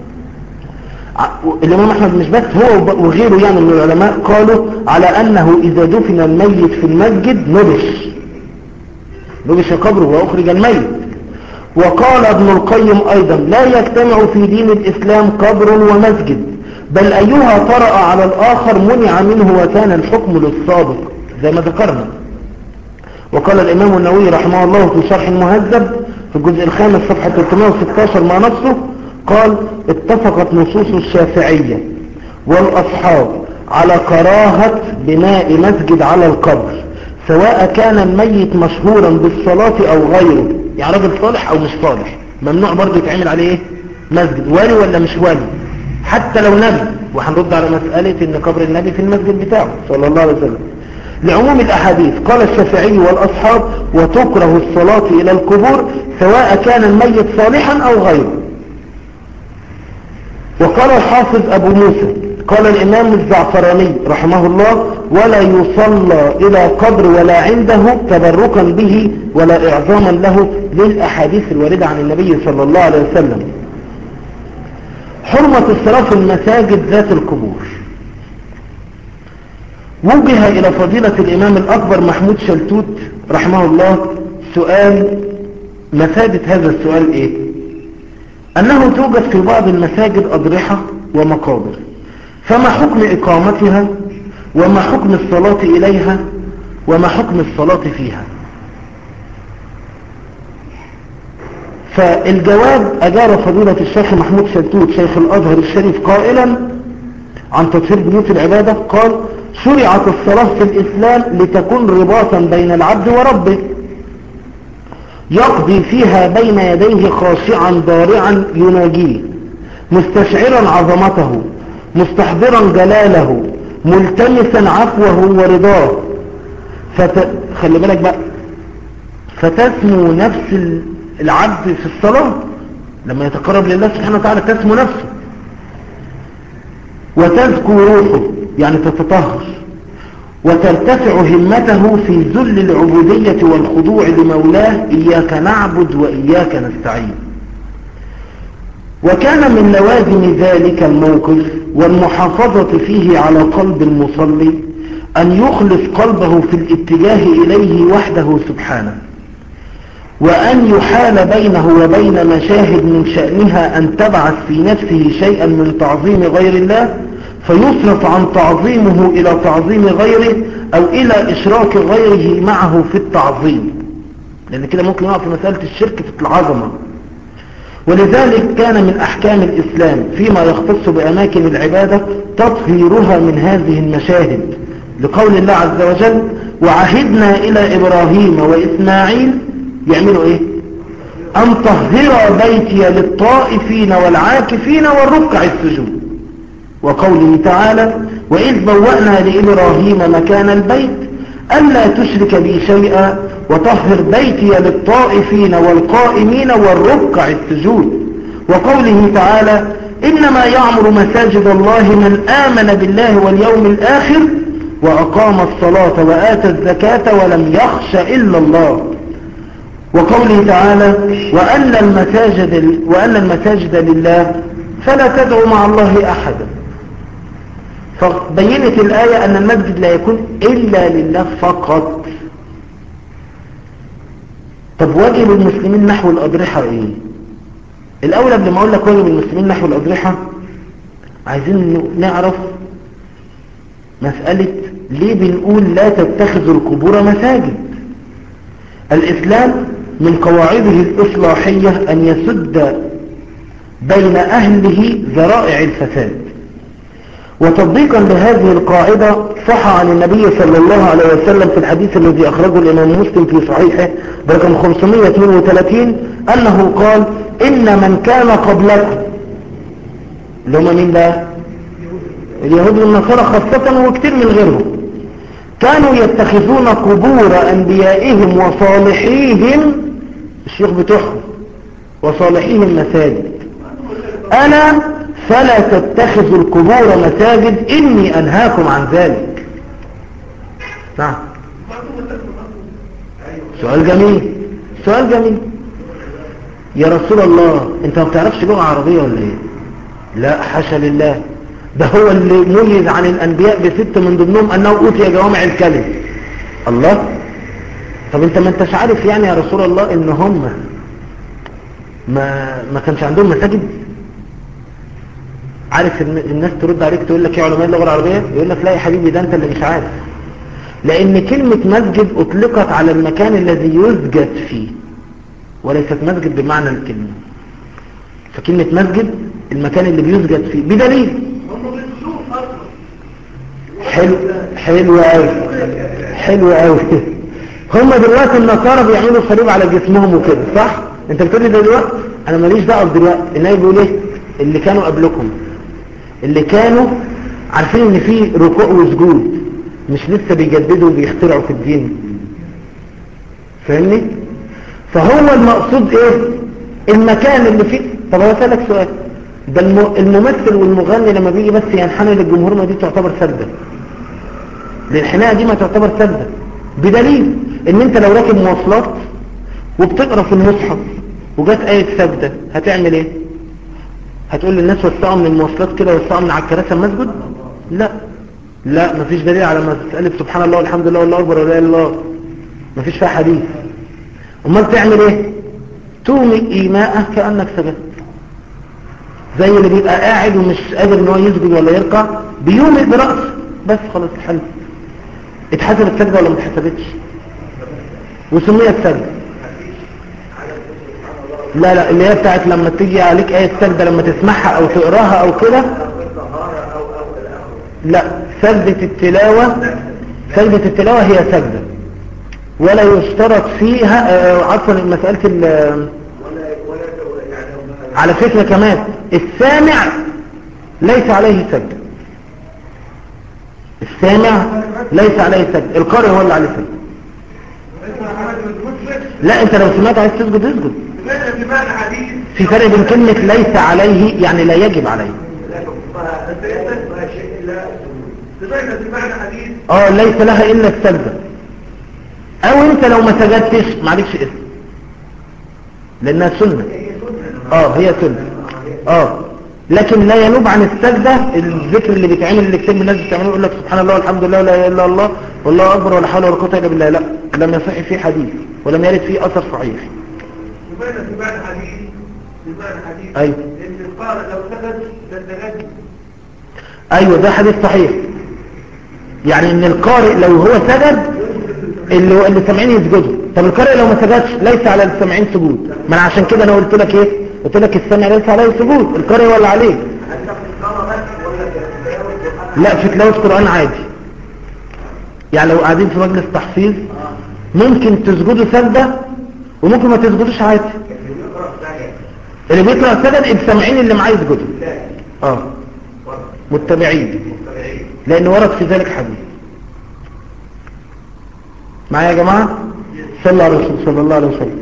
الإمام أحمد مش بس هو وغيره يعني من العلماء قالوا على أنه إذا دفن الميت في المسجد نبش نبش قبره وأخرج الميت وقال ابن القيم أيضا لا يجتمع في دين الإسلام قبر ومسجد بل أيها طرأ على الآخر منع منه وكان الحكم للسابق زي ما ذكرنا وقال الإمام النووي رحمه الله في شرح المهذب في الجزء الخامس صفحة 316 مع نفسه قال اتفقت نصوص الشافعية والأصحاب على كراهة بناء مسجد على القبر سواء كان الميت مشهورا بالصلاة أو غيره يعني راجل صالح أو مش صالح ممنوع برضه يتعمل عليه ايه مسجد ولي ولا مش ولي حتى لو نبي وهنرد على مسألة ان قبر النبي في المسجد بتاعه صلى الله عليه وسلم لعموم الأحاديث قال الشافعي والأصحاب وتكره الصلاة إلى القبور سواء كان الميت صالحا أو غيره وقال الحافظ أبو موسى قال الإمام الزعفراني رحمه الله ولا يصلى إلى قبر ولا عنده تبركا به ولا إعظاما له للأحاديث الواردة عن النبي صلى الله عليه وسلم حرمة الصلاة في المساجد ذات القبور وجه إلى فضيلة الإمام الأكبر محمود شلتوت رحمه الله سؤال مفادة هذا السؤال إيه أنه توجد في بعض المساجد أضرحة ومقابر فما حكم إقامتها وما حكم الصلاة إليها وما حكم الصلاة فيها فالجواب أجار فضيلة الشيخ محمود شلتوت شيخ الأزهر الشريف قائلا عن تطهير بيوت العبادة قال شرعت الصلاة في الإسلام لتكون رباطا بين العبد وربه يقضي فيها بين يديه خاشعا ضارعا يناجيه مستشعرا عظمته مستحضرا جلاله ملتمسا عفوه ورضاه فت... خلي بالك بقى فتسمو نفس العبد في الصلاة لما يتقرب لله سبحانه وتعالى تسمو نفسه وتزكو روحه يعني تتطهر وترتفع همته في ذل العبودية والخضوع لمولاه إياك نعبد وإياك نستعين وكان من لوازم ذلك الموقف والمحافظة فيه على قلب المصلي أن يخلص قلبه في الاتجاه إليه وحده سبحانه وأن يحال بينه وبين مشاهد من شأنها أن تبعث في نفسه شيئا من تعظيم غير الله فيصرف عن تعظيمه إلى تعظيم غيره أو إلى إشراك غيره معه في التعظيم لأن كده ممكن يقع في مسألة الشرك في العظمة ولذلك كان من أحكام الإسلام فيما يختص بأماكن العبادة تطهيرها من هذه المشاهد لقول الله عز وجل وعهدنا إلى إبراهيم وإسماعيل يعملوا إيه أن طهر بيتي للطائفين والعاكفين والركع السجود وقوله تعالى وإذ بوأنا لإبراهيم مكان البيت ألا تشرك بي شيئا وطهر بيتي للطائفين والقائمين والركع السجود وقوله تعالى إنما يعمر مساجد الله من آمن بالله واليوم الآخر وأقام الصلاة وآتى الزكاة ولم يخش إلا الله وقوله تعالى وأن المساجد, وأن المساجد لله فلا تدعو مع الله أحدا فبينت الآية أن المسجد لا يكون إلا لله فقط طب واجب المسلمين نحو الأضرحة إيه الأول قبل ما أقول لك واجب المسلمين نحو الأضرحة عايزين نعرف مسألة ليه بنقول لا تتخذوا القبور مساجد الإسلام من قواعده الإصلاحية أن يسد بين أهله ذرائع الفساد وتطبيقا لهذه القاعدة صح عن النبي صلى الله عليه وسلم في الحديث الذي أخرجه الإمام مسلم في صحيحه برقم 532 أنه قال إن من كان قبلكم اللي هم مين بقى اليهود والنصارى خاصة وكتير من غيرهم كانوا يتخذون قبور أنبيائهم وصالحيهم الشيخ بتوعهم وصالحيهم مساجد أنا فلا تتخذوا القبور مساجد إني أنهاكم عن ذلك نعم سؤال جميل سؤال جميل يا رسول الله انت ما بتعرفش لغة عربية ولا ايه لا حاشا لله ده هو اللي ميز عن الانبياء بست من ضمنهم انه اوتي جوامع الكلم الله طب انت ما انتش عارف يعني يا رسول الله ان هم ما ما كانش عندهم مساجد عارف الناس ترد عليك تقول لك ايه علماء اللغة العربية يقول لك لا يا حبيبي ده انت اللي مش عارف لان كلمة مسجد اطلقت على المكان الذي يسجد فيه وليست مسجد بمعنى الكلمة فكلمة مسجد المكان اللي بيسجد فيه بدليل حلو حلو قوي حلو قوي هم دلوقتي النصارى بيعملوا صليب على جسمهم وكده صح انت بتقول لي ده دلوقتي انا ماليش دعوه دلوقتي النبي بيقول ايه اللي كانوا قبلكم اللي كانوا عارفين ان في ركوع وسجود مش لسه بيجددوا وبيخترعوا في الدين فاهمني فهو المقصود ايه المكان اللي فيه طب هسألك سؤال ده الممثل والمغني لما بيجي بس ينحني للجمهور ما دي تعتبر سردة الانحناء دي ما تعتبر سردة بدليل ان انت لو راكب مواصلات وبتقرا في المصحف وجات آية سجدة هتعمل ايه هتقول للناس وسعوا من المواصلات كده وسعوا من على الكراسي المسجد لا لا مفيش دليل على مسألة سبحان الله والحمد لله والله أكبر ولا إله إلا الله مفيش فيها حديث امال تعمل ايه تومي ايماءه كأنك سجدت زي اللي بيبقى قاعد ومش قادر ان هو يسجد ولا يركع بيومئ برأسه بس خلاص الحل اتحسبت سجدة ولا ما اتحسبتش وسميت سجدة لا لا اللي هي بتاعت لما تيجي عليك آية سجدة لما تسمعها او تقراها او كده لا سجدة التلاوة سجدة التلاوة هي سجدة ولا يشترط فيها آه، عفوا مسألة ال- على فكرة كمان السامع ليس عليه سجد السامع ليس عليه سجد القارئ هو اللي عليه سجد لا انت لو سمعت عايز تسجد اسجد في فرق بين كلمة ليس عليه يعني لا يجب عليه اه ليس لها الا السجدة او انت لو ما سجدتش معلكش اسم لانها سنة اه هي سنة اه لكن لا ينوب عن السجدة الذكر اللي بيتعمل اللي كتير من الناس بتعمله يقول لك سبحان الله والحمد لله ولا اله الا الله والله اكبر ولا حول ولا قوه الا بالله لا لم يصح فيه حديث ولم يرد فيه اثر صحيح أيوة. ان القارئ لو سكت تتغني ايوه ده حديث صحيح يعني ان القارئ لو هو سجد اللي اللي سامعين يسجدوا طب القارئ لو ما سجدش ليس على السامعين سجود ما انا عشان كده انا قلت لك ايه قلت لك السامع ليس عليه سجود القارئ ولا عليه لا في تلاوه قران عادي يعني لو قاعدين في مجلس تحفيظ ممكن تسجدوا سجده وممكن ما تسجدوش عادي اللي بيقرا سجد السامعين اللي معاه يسجدوا اه متبعين لان ورد في ذلك حديث معايا يا جماعة صلى الله عليه وسلم صلى الله عليه وسلم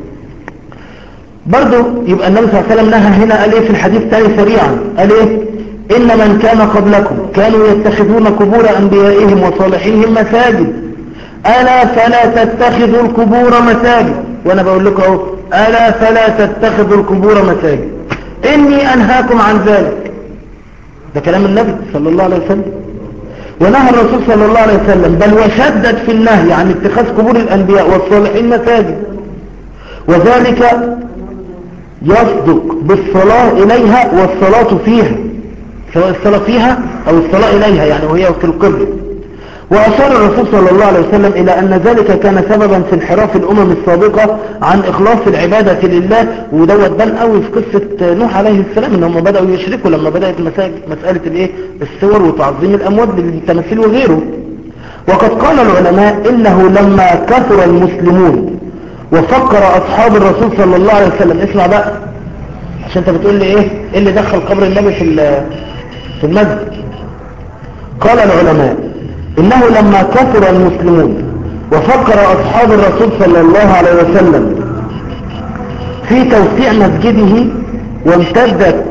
برضو يبقى النبي صلى الله عليه وسلم نهى هنا قال ايه في الحديث تاني سريعا قال ايه ان من كان قبلكم كانوا يتخذون قبور انبيائهم وصالحيهم مساجد الا فلا تتخذوا القبور مساجد وانا بقول لكم اهو الا فلا تتخذوا القبور مساجد اني انهاكم عن ذلك ده كلام النبي صلى الله عليه وسلم ونهى الرسول صلى الله عليه وسلم بل وشدد في النهي عن اتخاذ قبور الأنبياء والصالحين مساجد وذلك يصدق بالصلاة إليها والصلاة فيها سواء الصلاة فيها أو الصلاة إليها يعني وهي في القبر وأشار الرسول صلى الله عليه وسلم إلى أن ذلك كان سببا في انحراف الأمم السابقة عن إخلاص العبادة لله ودوت بان قوي في قصة نوح عليه السلام إن هم بدأوا يشركوا لما بدأت مساجد مسألة الإيه الصور وتعظيم الأموات بالتماثيل وغيره وقد قال العلماء إنه لما كثر المسلمون وفكر أصحاب الرسول صلى الله عليه وسلم اسمع بقى عشان انت بتقول لي ايه ايه اللي دخل قبر النبي في ال- في المسجد قال العلماء إنه لما كثر المسلمون وفكر أصحاب الرسول صلى الله عليه وسلم في توسيع مسجده وامتدت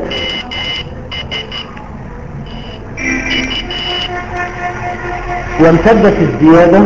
وامتدت الزيادة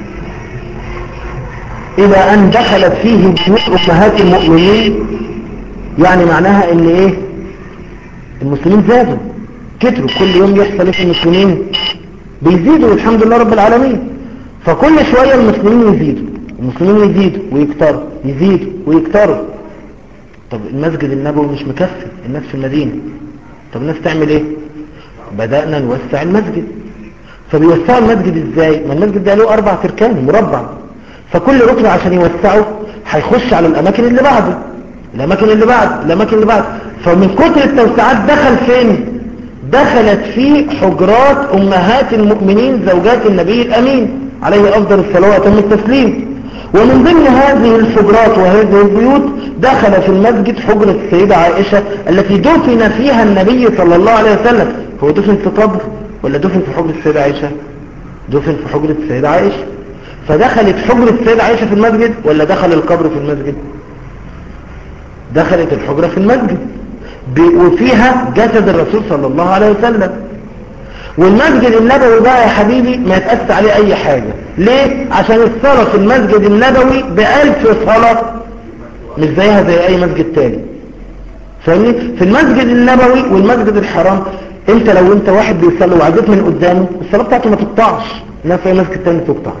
إلى أن دخلت فيه بيوت أمهات المؤمنين يعني معناها إن إيه المسلمين زادوا كتروا كل يوم يحصل إيه في المسلمين بيزيدوا والحمد لله رب العالمين فكل شوية المسلمين يزيدوا المسلمين يزيدوا ويكتروا يزيدوا ويكتروا طب المسجد النبوي مش مكفي الناس في المدينة طب الناس تعمل ايه بدأنا نوسع المسجد فبيوسعوا المسجد ازاي ما المسجد ده له اربع تركان مربع فكل ركن عشان يوسعه هيخش على الاماكن اللي بعده الاماكن اللي بعد الاماكن اللي بعد فمن كتر التوسعات دخل فين دخلت في حجرات امهات المؤمنين زوجات النبي الامين عليه افضل الصلاه واتم التسليم ومن ضمن هذه الحجرات وهذه البيوت دخل في المسجد حجرة السيدة عائشة التي دفن فيها النبي صلى الله عليه وسلم هو دفن في قبر ولا دفن في حجرة السيدة عائشة دفن في حجرة السيدة عائشة فدخلت حجرة السيدة عائشة في المسجد ولا دخل القبر في المسجد دخلت الحجرة في المسجد ب- وفيها جسد الرسول صلى الله عليه وسلم والمسجد النبوي بقى يا حبيبي ما يتأسس عليه اي حاجة ليه؟ عشان الصلاة في المسجد النبوي بألف صلاة مش زيها زي اي مسجد تاني فاهمني؟ في المسجد النبوي والمسجد الحرام انت لو انت واحد بيصلي وعديت من قدامه الصلاة بتاعته ما تقطعش ناس ناس التاني تقطع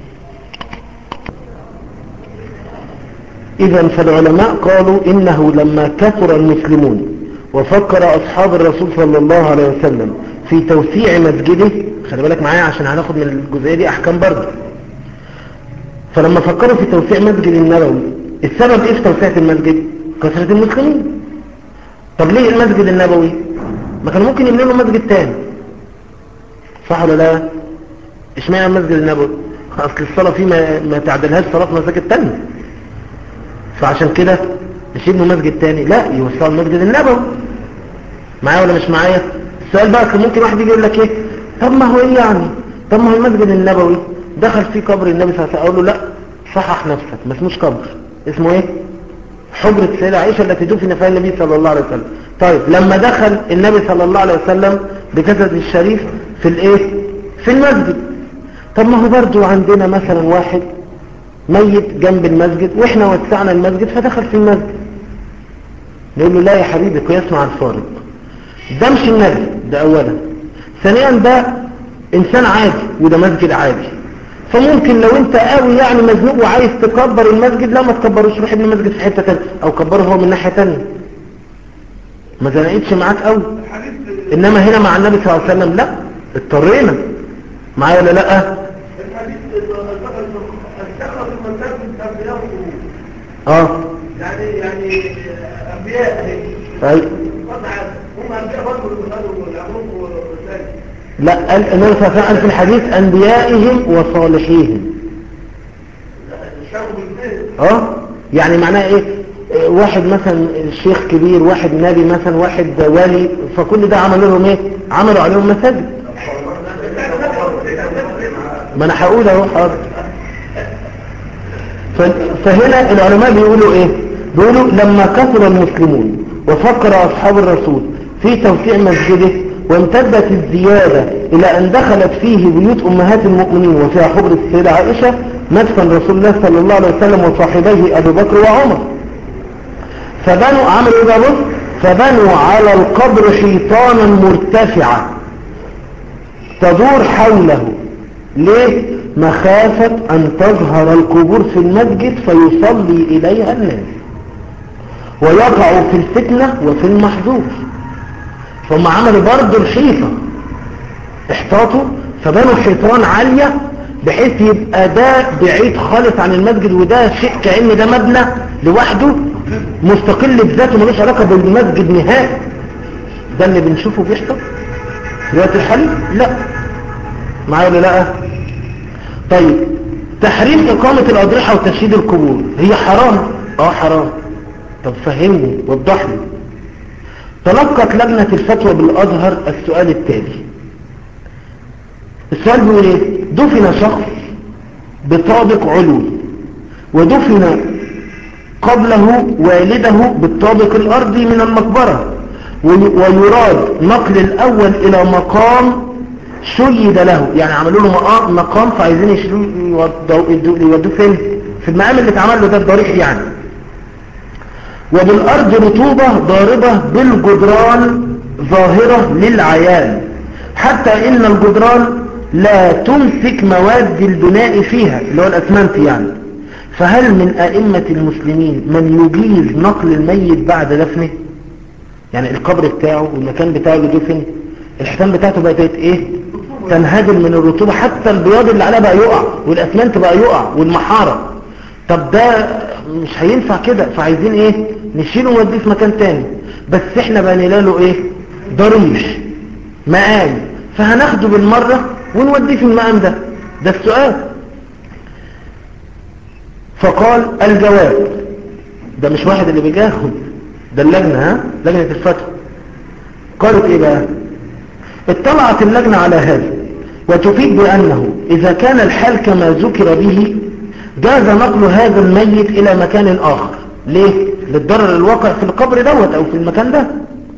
اذا فالعلماء قالوا انه لما كثر المسلمون وفكر اصحاب الرسول صلى الله عليه وسلم في توسيع مسجده خلي بالك معايا عشان هناخد من الجزئية دي احكام برضه فلما فكروا في توسيع مسجد النبوي السبب ايه في توسعة المسجد كثرة المسلمين طب ليه المسجد النبوي ما كانوا ممكن يبنوا له مسجد تاني صح ولا لا اشمعنى المسجد النبوي اصل الصلاة فيه ما, ما تعدلهاش صلاة مساجد تانية فعشان كده مش يبنوا مسجد تاني لا يوسعوا المسجد النبوي معايا ولا مش معايا السؤال بقى كان ممكن واحد يجي يقول لك ايه طب ما هو ايه يعني طب ما هو المسجد النبوي دخل فيه قبر النبي صلى الله عليه وسلم اقول له لا صحح نفسك ما اسموش قبر اسمه ايه حجرة السيدة عائشة التي دفن فيها النبي صلى الله عليه وسلم طيب لما دخل النبي صلى الله عليه وسلم بجسد الشريف في الايه في المسجد طب ما هو برضو عندنا مثلا واحد ميت جنب المسجد واحنا وسعنا المسجد فدخل في المسجد نقول له لا يا حبيبي قياس مع الفارق ده مش النبي ده اولا ثانيا ده انسان عادي وده مسجد عادي فممكن لو انت قوي يعني مزنوق وعايز تكبر المسجد لا ما تكبروش روح ابن المسجد في حتة تانية او كبره هو من ناحية تانية ما زنقتش معاك قوي انما هنا مع النبي صلى الله عليه وسلم لا اضطرينا معايا ولا لا الحديث استخلص المنزل من انبياء وقبور اه يعني يعني انبياء هيك طيب قطعا هم انبياء برضه اللي خدوا العموم والرسائل لا قال النبي صلى الله عليه وسلم في الحديث انبيائهم وصالحيهم الشعب بالبيت اه يعني معناه ايه إيه، واحد مثلا شيخ كبير واحد نبي مثلا واحد ولي فكل ده عملوا لهم ايه عملوا عليهم مساجد ما انا هقول اهو حاضر ف- فهنا العلماء بيقولوا ايه بيقولوا لما كثر المسلمون وفكر اصحاب الرسول في توسيع مسجده وامتدت الزيادة الى ان دخلت فيه بيوت امهات المؤمنين وفيها حجرة السيدة عائشة مدفن رسول الله صلى الله عليه وسلم وصاحبيه ابي بكر وعمر فبنوا عملوا ايه بقى بص فبنوا على القبر حيطانا مرتفعة تدور حوله ليه مخافة ان تظهر القبور في المسجد فيصلي اليها الناس ويقعوا في الفتنة وفي المحظور ثم عملوا برضو الحيطة احتاطوا فبنوا حيطان عالية بحيث يبقى ده بعيد خالص عن المسجد وده شيء كأن ده مبنى لوحده مستقل بذاته ملوش علاقة بالمسجد نهائي ده اللي بنشوفه بيحصل في الوقت الحالي لا معايا ولا لا طيب تحريم إقامة الأضرحة وتشييد القبور هي حرام اه حرام طب فهمني وضح لي تلقت لجنة الفتوى بالأزهر السؤال التالي السؤال بيقول ايه دفن شخص بطابق علوي ودفن قبله والده بالطابق الأرضي من المقبرة وي- ويراد نقل الأول إلى مقام شيد له يعني عملوا له مقام, مقام فعايزين يشيلوه يودوا- يودوا- يودوه فين في المقام اللي اتعمل له ده الضريح يعني وبالأرض رطوبة ضاربة بالجدران ظاهرة للعيان حتى إن الجدران لا تمسك مواد البناء فيها اللي هو الأسمنت يعني فهل من أئمة المسلمين من يجيز نقل الميت بعد دفنه يعني القبر بتاعه والمكان بتاعه اللي دفن الحيطان بتاعته بقت ايه تنهدم من الرطوبة حتى البياض اللي عليها بقى يقع والأسمنت بقى يقع والمحارة طب ده مش هينفع كده فعايزين ايه نشيله ونوديه في مكان تاني بس احنا بقى نلاله ايه ضريش مقام فهناخده بالمرة ونوديه في المقام ده ده السؤال فقال الجواب ده مش واحد اللي بيجاهم ده اللجنة ها لجنة الفتوى قالت ايه بقى اطلعت اللجنة على هذا وتفيد بأنه إذا كان الحال كما ذكر به جاز نقل هذا الميت إلى مكان آخر ليه؟ للضرر الواقع في القبر دوت أو في المكان ده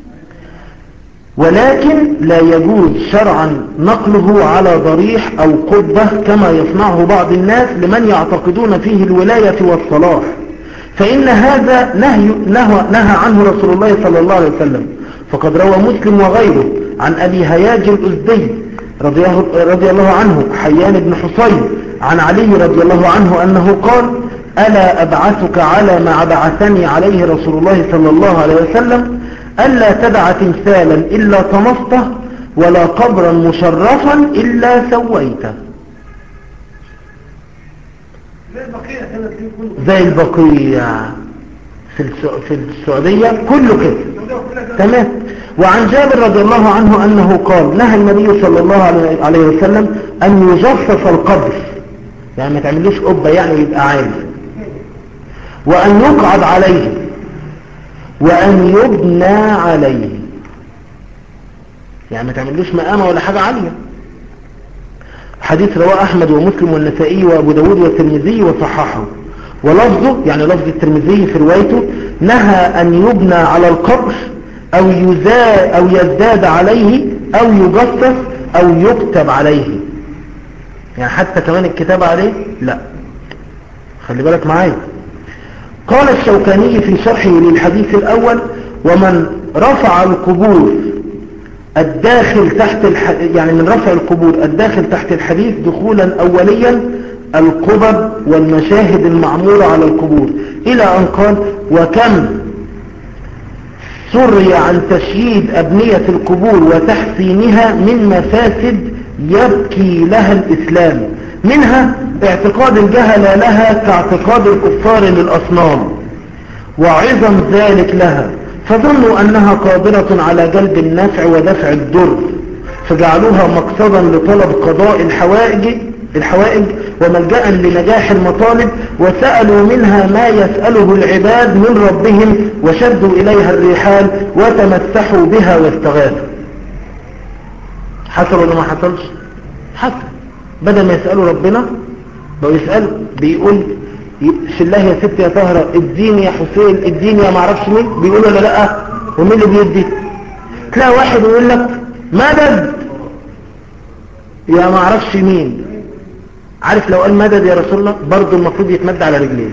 ولكن لا يجوز شرعا نقله على ضريح أو قبة كما يصنعه بعض الناس لمن يعتقدون فيه الولاية والصلاح فإن هذا نهي, نهى, نهى عنه رسول الله صلى الله عليه وسلم فقد روى مسلم وغيره عن أبي هياج الأزدي رضي رضي الله عنه حيان بن حصين عن علي رضي الله عنه أنه قال ألا أبعثك على ما بعثني عليه رسول الله صلى الله عليه وسلم ألا تدع تمثالا إلا طمسته ولا قبرا مشرفا إلا سويته ليه البقية سنة دي كله زي البقية في, السع- في السعودية كله كده السعودية كلها كده. تمام وعن جابر رضي الله عنه أنه قال نهى النبي صلى الله عليه- عليه وسلم أن يجفف القبر يعني ما تعملوش قبة يعني يبقى عالي وأن يقعد عليه وأن يبنى عليه يعني ما تعملوش مقامة ولا حاجة عالية حديث رواه أحمد ومسلم والنسائي وأبو داود والترمذي وصححه ولفظه يعني لفظ الترمذي في روايته نهى أن يبنى على القبر أو, يزا أو يزداد عليه أو يجسس أو يكتب عليه يعني حتى كمان الكتاب عليه لا خلي بالك معايا قال الشوكاني في شرحه للحديث الأول ومن رفع القبور الداخل تحت الح... يعني من رفع القبور الداخل تحت الحديث دخولا أوليا القبب والمشاهد المعمورة على القبور إلى أن قال وكم سري عن تشييد أبنية القبور وتحسينها من مفاسد يبكي لها الإسلام منها اعتقاد الجهلة لها كاعتقاد الكفار للأصنام وعظم ذلك لها فظنوا أنها قادرة على جلب النفع ودفع الضر فجعلوها مقصدا لطلب قضاء الحوائج الحوائج وملجأ لنجاح المطالب وسألوا منها ما يسأله العباد من ربهم وشدوا إليها الريحان وتمسحوا بها واستغاثوا حصل ولا ما حصلش حصل بدل ما يسألوا ربنا بقوا يسألوا بيقول شله يا ست يا طهرة اديني يا حسين اديني يا معرفش مين بيقول ولا لا ومين اللي بيدي تلاقي واحد يقول لك مدد يا معرفش مين عارف لو قال مدد يا رسول الله برضه المفروض يتمد على رجليه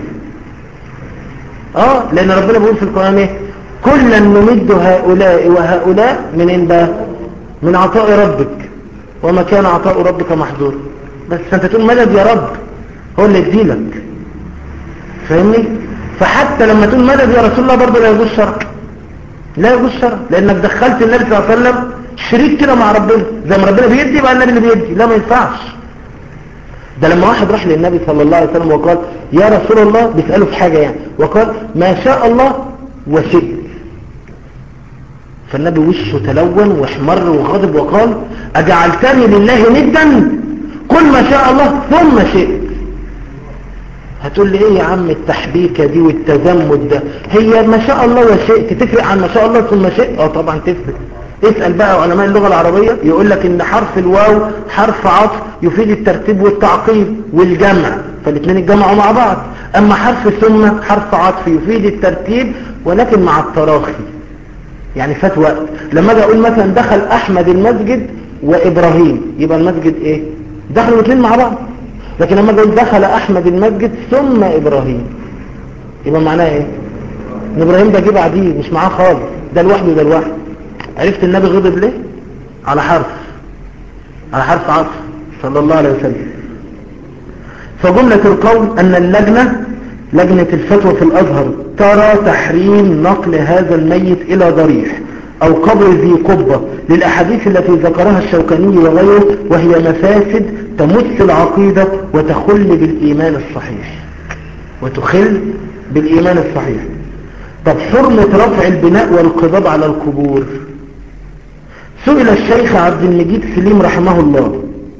اه لان ربنا بيقول في القرآن ايه كلا نمد هؤلاء وهؤلاء من إن بقى من عطاء ربك وما كان عطاء ربك محظور بس انت تقول مدد يا رب هو اللي يديلك فاهمني فحتى لما تقول مدد يا رسول الله برضه لا يجوز شرع لا يجوز شرع لانك دخلت النبي صلى الله عليه وسلم شريك كده مع ربنا زي ما ربنا بيدي يبقى النبي اللي بيدي لا ما ينفعش ده لما واحد راح للنبي صلى الله عليه وسلم وقال يا رسول الله بيسأله في حاجة يعني وقال ما شاء الله وشئت فالنبي وشه تلون واحمر وغضب وقال أجعلتني لله ندا قل ما شاء الله ثم شئت هتقول لي ايه يا عم التحبيكة دي والتزمت ده هي ما شاء الله وشئت تفرق عن ما شاء الله ثم شئت اه طبعا تفرق اسأل بقى علماء اللغة العربية يقول لك ان حرف الواو حرف عطف يفيد الترتيب والتعقيب والجمع فالاثنين اتجمعوا مع بعض اما حرف ثم حرف عطف يفيد الترتيب ولكن مع التراخي يعني فات وقت لما اجي اقول مثلا دخل احمد المسجد وابراهيم يبقى المسجد ايه دخلوا الاثنين مع بعض لكن لما اجي اقول دخل احمد المسجد ثم ابراهيم يبقى معناها ايه ان ابراهيم ده جه بعديه مش معاه خالص ده لوحده ده لوحده عرفت النبي غضب ليه على حرف على حرف عطف صلى الله عليه وسلم فجملة القول ان اللجنة لجنة الفتوى في الازهر ترى تحريم نقل هذا الميت الى ضريح او قبر ذي قبة للاحاديث التي ذكرها الشوكاني وغيره وهي مفاسد تمس العقيدة وتخل بالايمان الصحيح وتخل بالايمان الصحيح طب حرمة رفع البناء والقضاب على القبور سئل الشيخ عبد المجيد سليم رحمه الله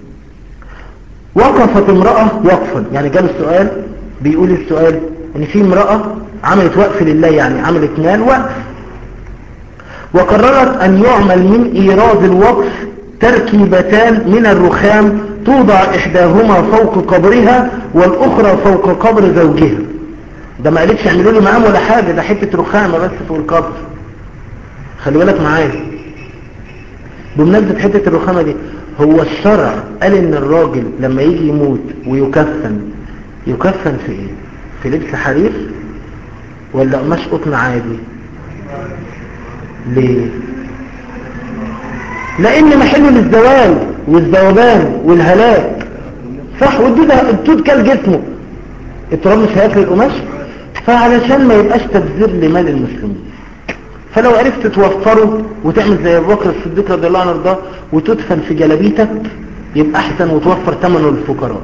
وقفت امرأة وقفا يعني جاب السؤال بيقول السؤال ان في امرأة عملت وقف لله يعني عملت مال وقف وقررت ان يعمل من ايراد الوقف تركيبتان من الرخام توضع احداهما فوق قبرها والاخرى فوق قبر زوجها ده ما قالتش اعملوا لي مقام ولا حاجة ده حتة رخامة بس فوق القبر خلي بالك معايا بمناسبة حتة الرخامة دي هو الشرع قال ان الراجل لما يجي يموت ويكفن يكفن في ايه في لبس حرير ولا قماش قطن عادي ليه لان محله للزوال والذوبان والهلاك صح والدود الدود كل جسمه التراب مش هياكل القماش فعلشان ما يبقاش تبذير لمال المسلمين فلو عرفت توفره وتعمل زي ابو بكر الصديق رضي الله عنه وارضاه وتدفن في جلابيتك يبقى احسن وتوفر ثمنه للفقراء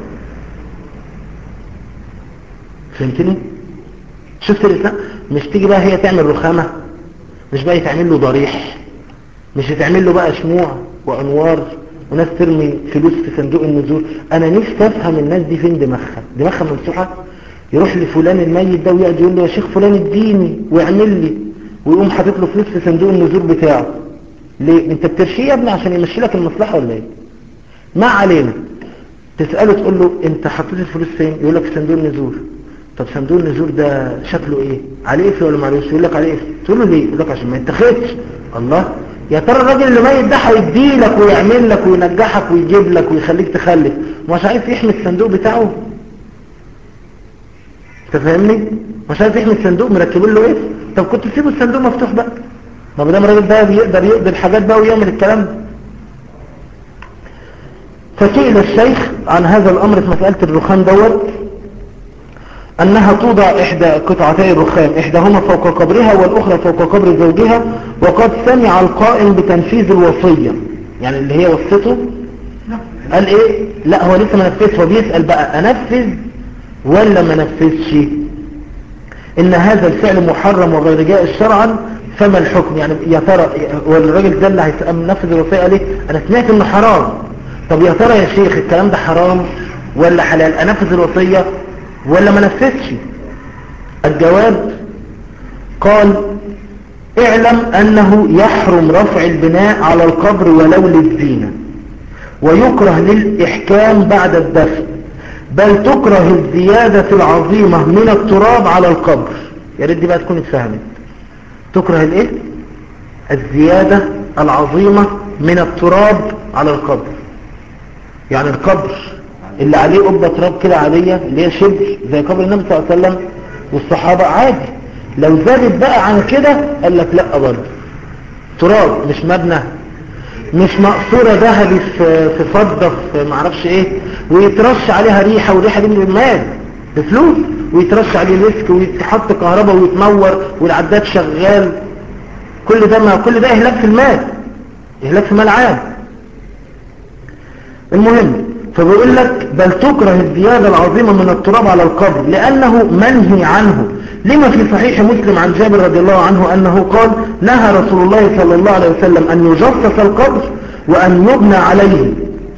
فهمتني شفت الاسلام مش تيجي بقى هي تعمل رخامه مش بقى يتعمل له ضريح مش يتعمل له بقى شموع وانوار وناس ترمي فلوس في صندوق النزول انا نفسي افهم الناس دي فين دماغها دماغها ممسوحه يروح لفلان الميت ده ويقعد يقول له يا شيخ فلان اديني ويعمل لي ويقوم حاطط له فلوس في صندوق النزول بتاعه ليه انت بترشيه يا ابني عشان يمشي لك المصلحه ولا ايه ما علينا تساله تقول له انت حطيت الفلوس فين يقول لك في صندوق النزول طب صندوق النزول ده شكله ايه عليه قفل ولا معلوش يقول لك عليه قفل تقول له ليه يقول لك عشان ما يتخذش الله يا ترى الراجل اللي ميت ده هيدي لك ويعمل لك وينجحك ويجيب لك ويخليك تخلف مش عايز يحمي الصندوق بتاعه انت فاهمني مش عايز يحمي الصندوق مركبين له ايه طب كنت تسيبه الصندوق مفتوح بقى ما دام الراجل ده بيقدر يقدر الحاجات بقى ويعمل الكلام ده فسئل الشيخ عن هذا الامر في مسألة الرخام دوت انها توضع احدى قطعتي الرخام احداهما فوق قبرها والاخرى فوق قبر زوجها وقد سمع القائم بتنفيذ الوصية يعني اللي هي وصيته قال ايه لا هو لسه ما نفذش هو بيسأل بقى انفذ ولا ما نفذش ان هذا الفعل محرم وغير جائز شرعا فما الحكم يعني يا ترى والراجل ده اللي هينفذ الوصية قال ايه انا سمعت انه حرام طب يا ترى يا شيخ الكلام ده حرام ولا حلال انفذ الوصية ولا ما نفذش الجواب قال اعلم انه يحرم رفع البناء على القبر ولو للزينة ويكره للإحكام بعد الدفن بل تكره الزيادة العظيمة من التراب على القبر يا ريت دي بقى تكون اتفهمت تكره الايه الزيادة العظيمة من التراب على القبر يعني القبر اللي عليه قبة تراب كده عادية اللي هي شبر زي قبر النبي صلى الله عليه وسلم والصحابة عادي لو زادت بقى عن كده قال لك لا برضه تراب مش مبنى مش مقصورة ذهبي في في فضة في معرفش ايه ويترش عليها ريحة والريحة دي من المال بفلوس ويترش عليه مسك ويتحط كهرباء ويتنور والعداد شغال كل ده ما كل ده اهلاك في المال اهلاك في مال عام المهم فبيقول لك بل تكره الزيادة العظيمة من التراب على القبر لأنه منهي عنه لما في صحيح مسلم عن جابر رضي الله عنه أنه قال نهى رسول الله صلى الله عليه وسلم أن يجصص القبر وأن يبنى عليه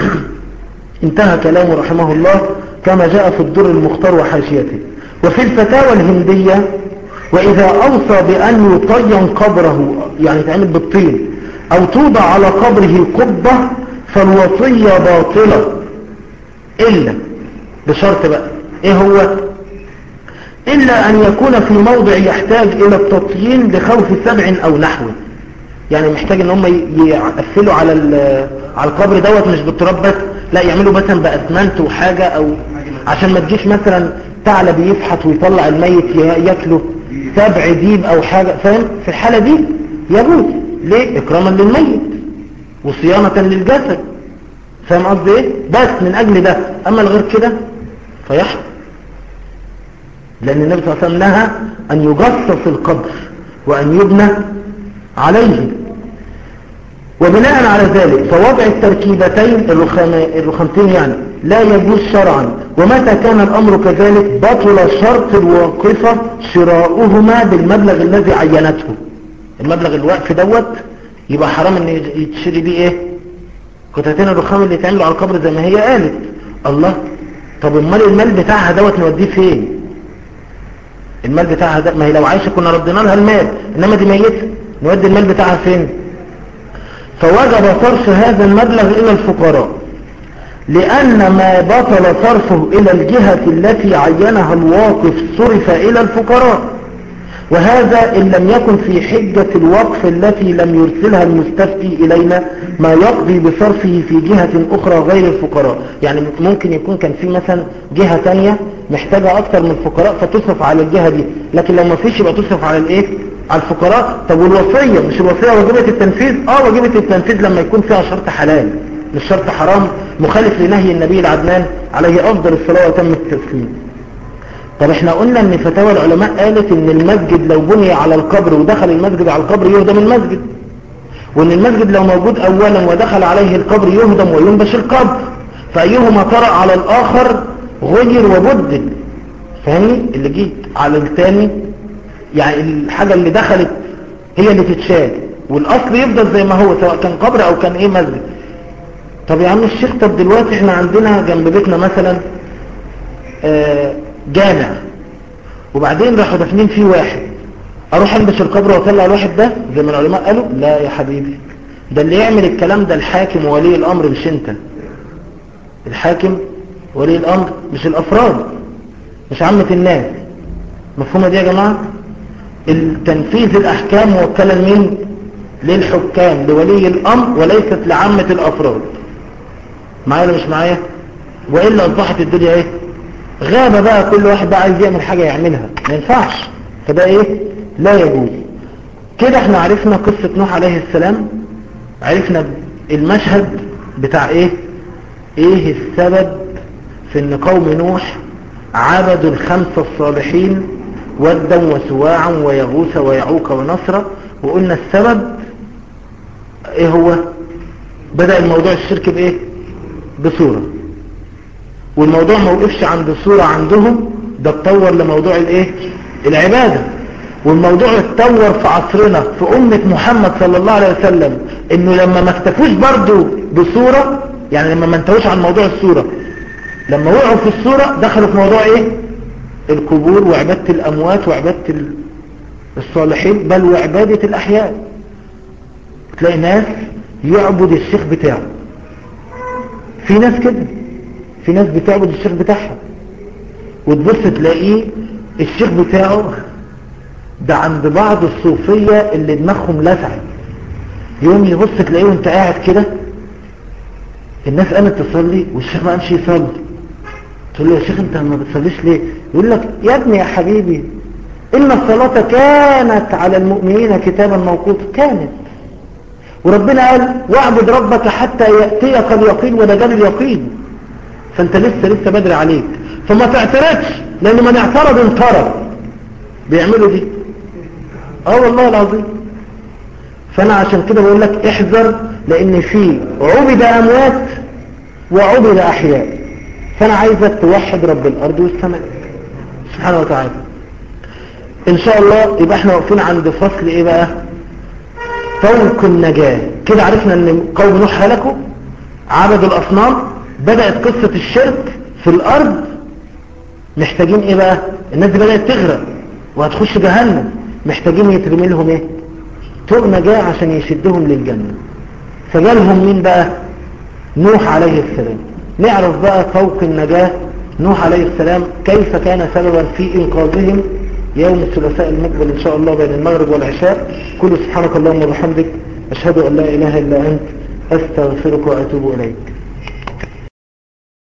انتهى كلامه رحمه الله كما جاء في الدر المختار وحاشيته وفي الفتاوى الهندية وإذا أوصى بأن يطين قبره يعني تعمل بالطين أو توضع على قبره قبة فالوصية باطلة إلا بشرط بقى إيه هو إلا أن يكون في موضع يحتاج إلى التطيين لخوف سبع أو نحوه يعني محتاج ان هم يقفلوا على على القبر دوت مش بالتراب بس لا يعملوا مثلا باسمنت وحاجة او عشان ما تجيش مثلا ثعلب يفحت ويطلع الميت ياكله سبع ديب او حاجة فاهم في الحالة دي يجوز ليه اكراما للميت وصيانة للجسد فاهم قصدي ايه بس من اجل ده اما الغير كده فيحرم لان النبي صلى الله عليه وسلم نهى ان يجصص القبر وان يبنى عليه وبناء على ذلك فوضع التركيبتين الرخامتين يعني لا يجوز شرعا ومتى كان الأمر كذلك بطل شرط الواقفة شراؤهما بالمبلغ الذي عينته المبلغ الوقف دوت يبقى حرام ان يتشري بيه ايه قطعتين الرخام اللي يتعملوا على القبر زي ما هي قالت الله طب امال المال بتاعها دوت نوديه فين المال بتاعها ده ما هي لو عايشة كنا ردينا لها المال انما دي ميتة نودي المال بتاعها فين فوجب صرف هذا المبلغ الى الفقراء لان ما بطل صرفه الى الجهة التي عينها الواقف صرف الى الفقراء وهذا ان لم يكن في حجة الوقف التي لم يرسلها المستفتي الينا ما يقضي بصرفه في جهة اخرى غير الفقراء يعني ممكن يكون كان في مثلا جهة تانية محتاجة اكتر من الفقراء فتصرف على الجهة دي لكن لو ما فيش يبقى تصرف على الايه على الفقراء طب والوصية مش الوصية واجبة التنفيذ اه واجبة التنفيذ لما يكون فيها شرط حلال مش شرط حرام مخالف لنهي النبي العدنان عليه افضل الصلاة وتم التسليم طب احنا قلنا ان فتاوى العلماء قالت ان المسجد لو بني على القبر ودخل المسجد على القبر يهدم المسجد وان المسجد لو موجود اولا ودخل عليه القبر يهدم وينبش القبر فايهما طرأ على الاخر غير وبدل فاهمني اللي جه على الثاني يعني الحاجة اللي دخلت هي اللي تتشال والاصل يفضل زي ما هو سواء كان قبر او كان ايه مسجد طب يا عم الشيخ طب دلوقتي احنا عندنا جنب بيتنا مثلا آه، جامع وبعدين راحوا دافنين فيه واحد اروح انبش القبر واطلع الواحد ده زي ما العلماء قالوا لا يا حبيبي ده اللي يعمل الكلام ده الحاكم وولي الامر مش انت الحاكم ولي الامر مش الافراد مش عامة الناس مفهومة دي يا جماعة التنفيذ الاحكام موكلة لمين للحكام لولي الامر وليست لعامة الافراد معايا ولا مش معايا وإلا أصبحت الدنيا إيه غابة بقى كل واحد بقى عايز يعمل حاجة يعملها ما ينفعش فده إيه لا يجوز كده احنا عرفنا قصة نوح عليه السلام عرفنا المشهد بتاع إيه إيه السبب في إن قوم نوح عبدوا الخمسة الصالحين ودا وسواعا ويغوث ويعوق ونصرا وقلنا السبب ايه هو بدأ الموضوع الشرك بايه بصورة والموضوع ما وقفش عند صورة عندهم ده اتطور لموضوع الايه العبادة والموضوع اتطور في عصرنا في أمة محمد صلى الله عليه وسلم انه لما ما اكتفوش برضو بصورة يعني لما ما انتهوش عن موضوع الصورة لما وقعوا في الصورة دخلوا في موضوع ايه القبور وعبادة الاموات وعبادة الصالحين بل وعبادة الاحياء تلاقي ناس يعبد الشيخ بتاعه في ناس كده في ناس بتعبد الشيخ بتاعها وتبص تلاقيه الشيخ بتاعه ده عند بعض الصوفية اللي دماغهم لسعت يوم يبص تلاقيه وانت قاعد كده الناس قامت تصلي والشيخ ما قامش يصلي تقول له يا شيخ انت ما بتصليش ليه يقول لك يا ابني يا حبيبي ان الصلاة كانت على المؤمنين كتابا موقوتا كانت وربنا قال واعبد ربك حتى يأتيك اليقين وده جال اليقين فانت لسه لسه بدري عليك فما تعترضش لان من اعترض انطرد بيعملوا دي اه والله العظيم فانا عشان كده بقول لك احذر لان في عبد اموات وعبد احياء فانا عايزك توحد رب الارض والسماء سبحانه وتعالى ان شاء الله يبقى احنا واقفين عند فصل ايه بقى طوق النجاة كده عرفنا ان قوم نوح هلكوا عبدوا الاصنام بدأت قصة الشرك في الارض محتاجين ايه بقى الناس دي بدأت تغرق وهتخش جهنم محتاجين يترمي لهم ايه طوق نجاة عشان يشدهم للجنة فجالهم مين بقى نوح عليه السلام نعرف بقى طوق النجاة نوح عليه السلام كيف كان سببا في انقاذهم يوم الثلاثاء المقبل ان شاء الله بين المغرب والعشاء كل سبحانك اللهم وبحمدك اشهد ان لا اله الا انت استغفرك واتوب اليك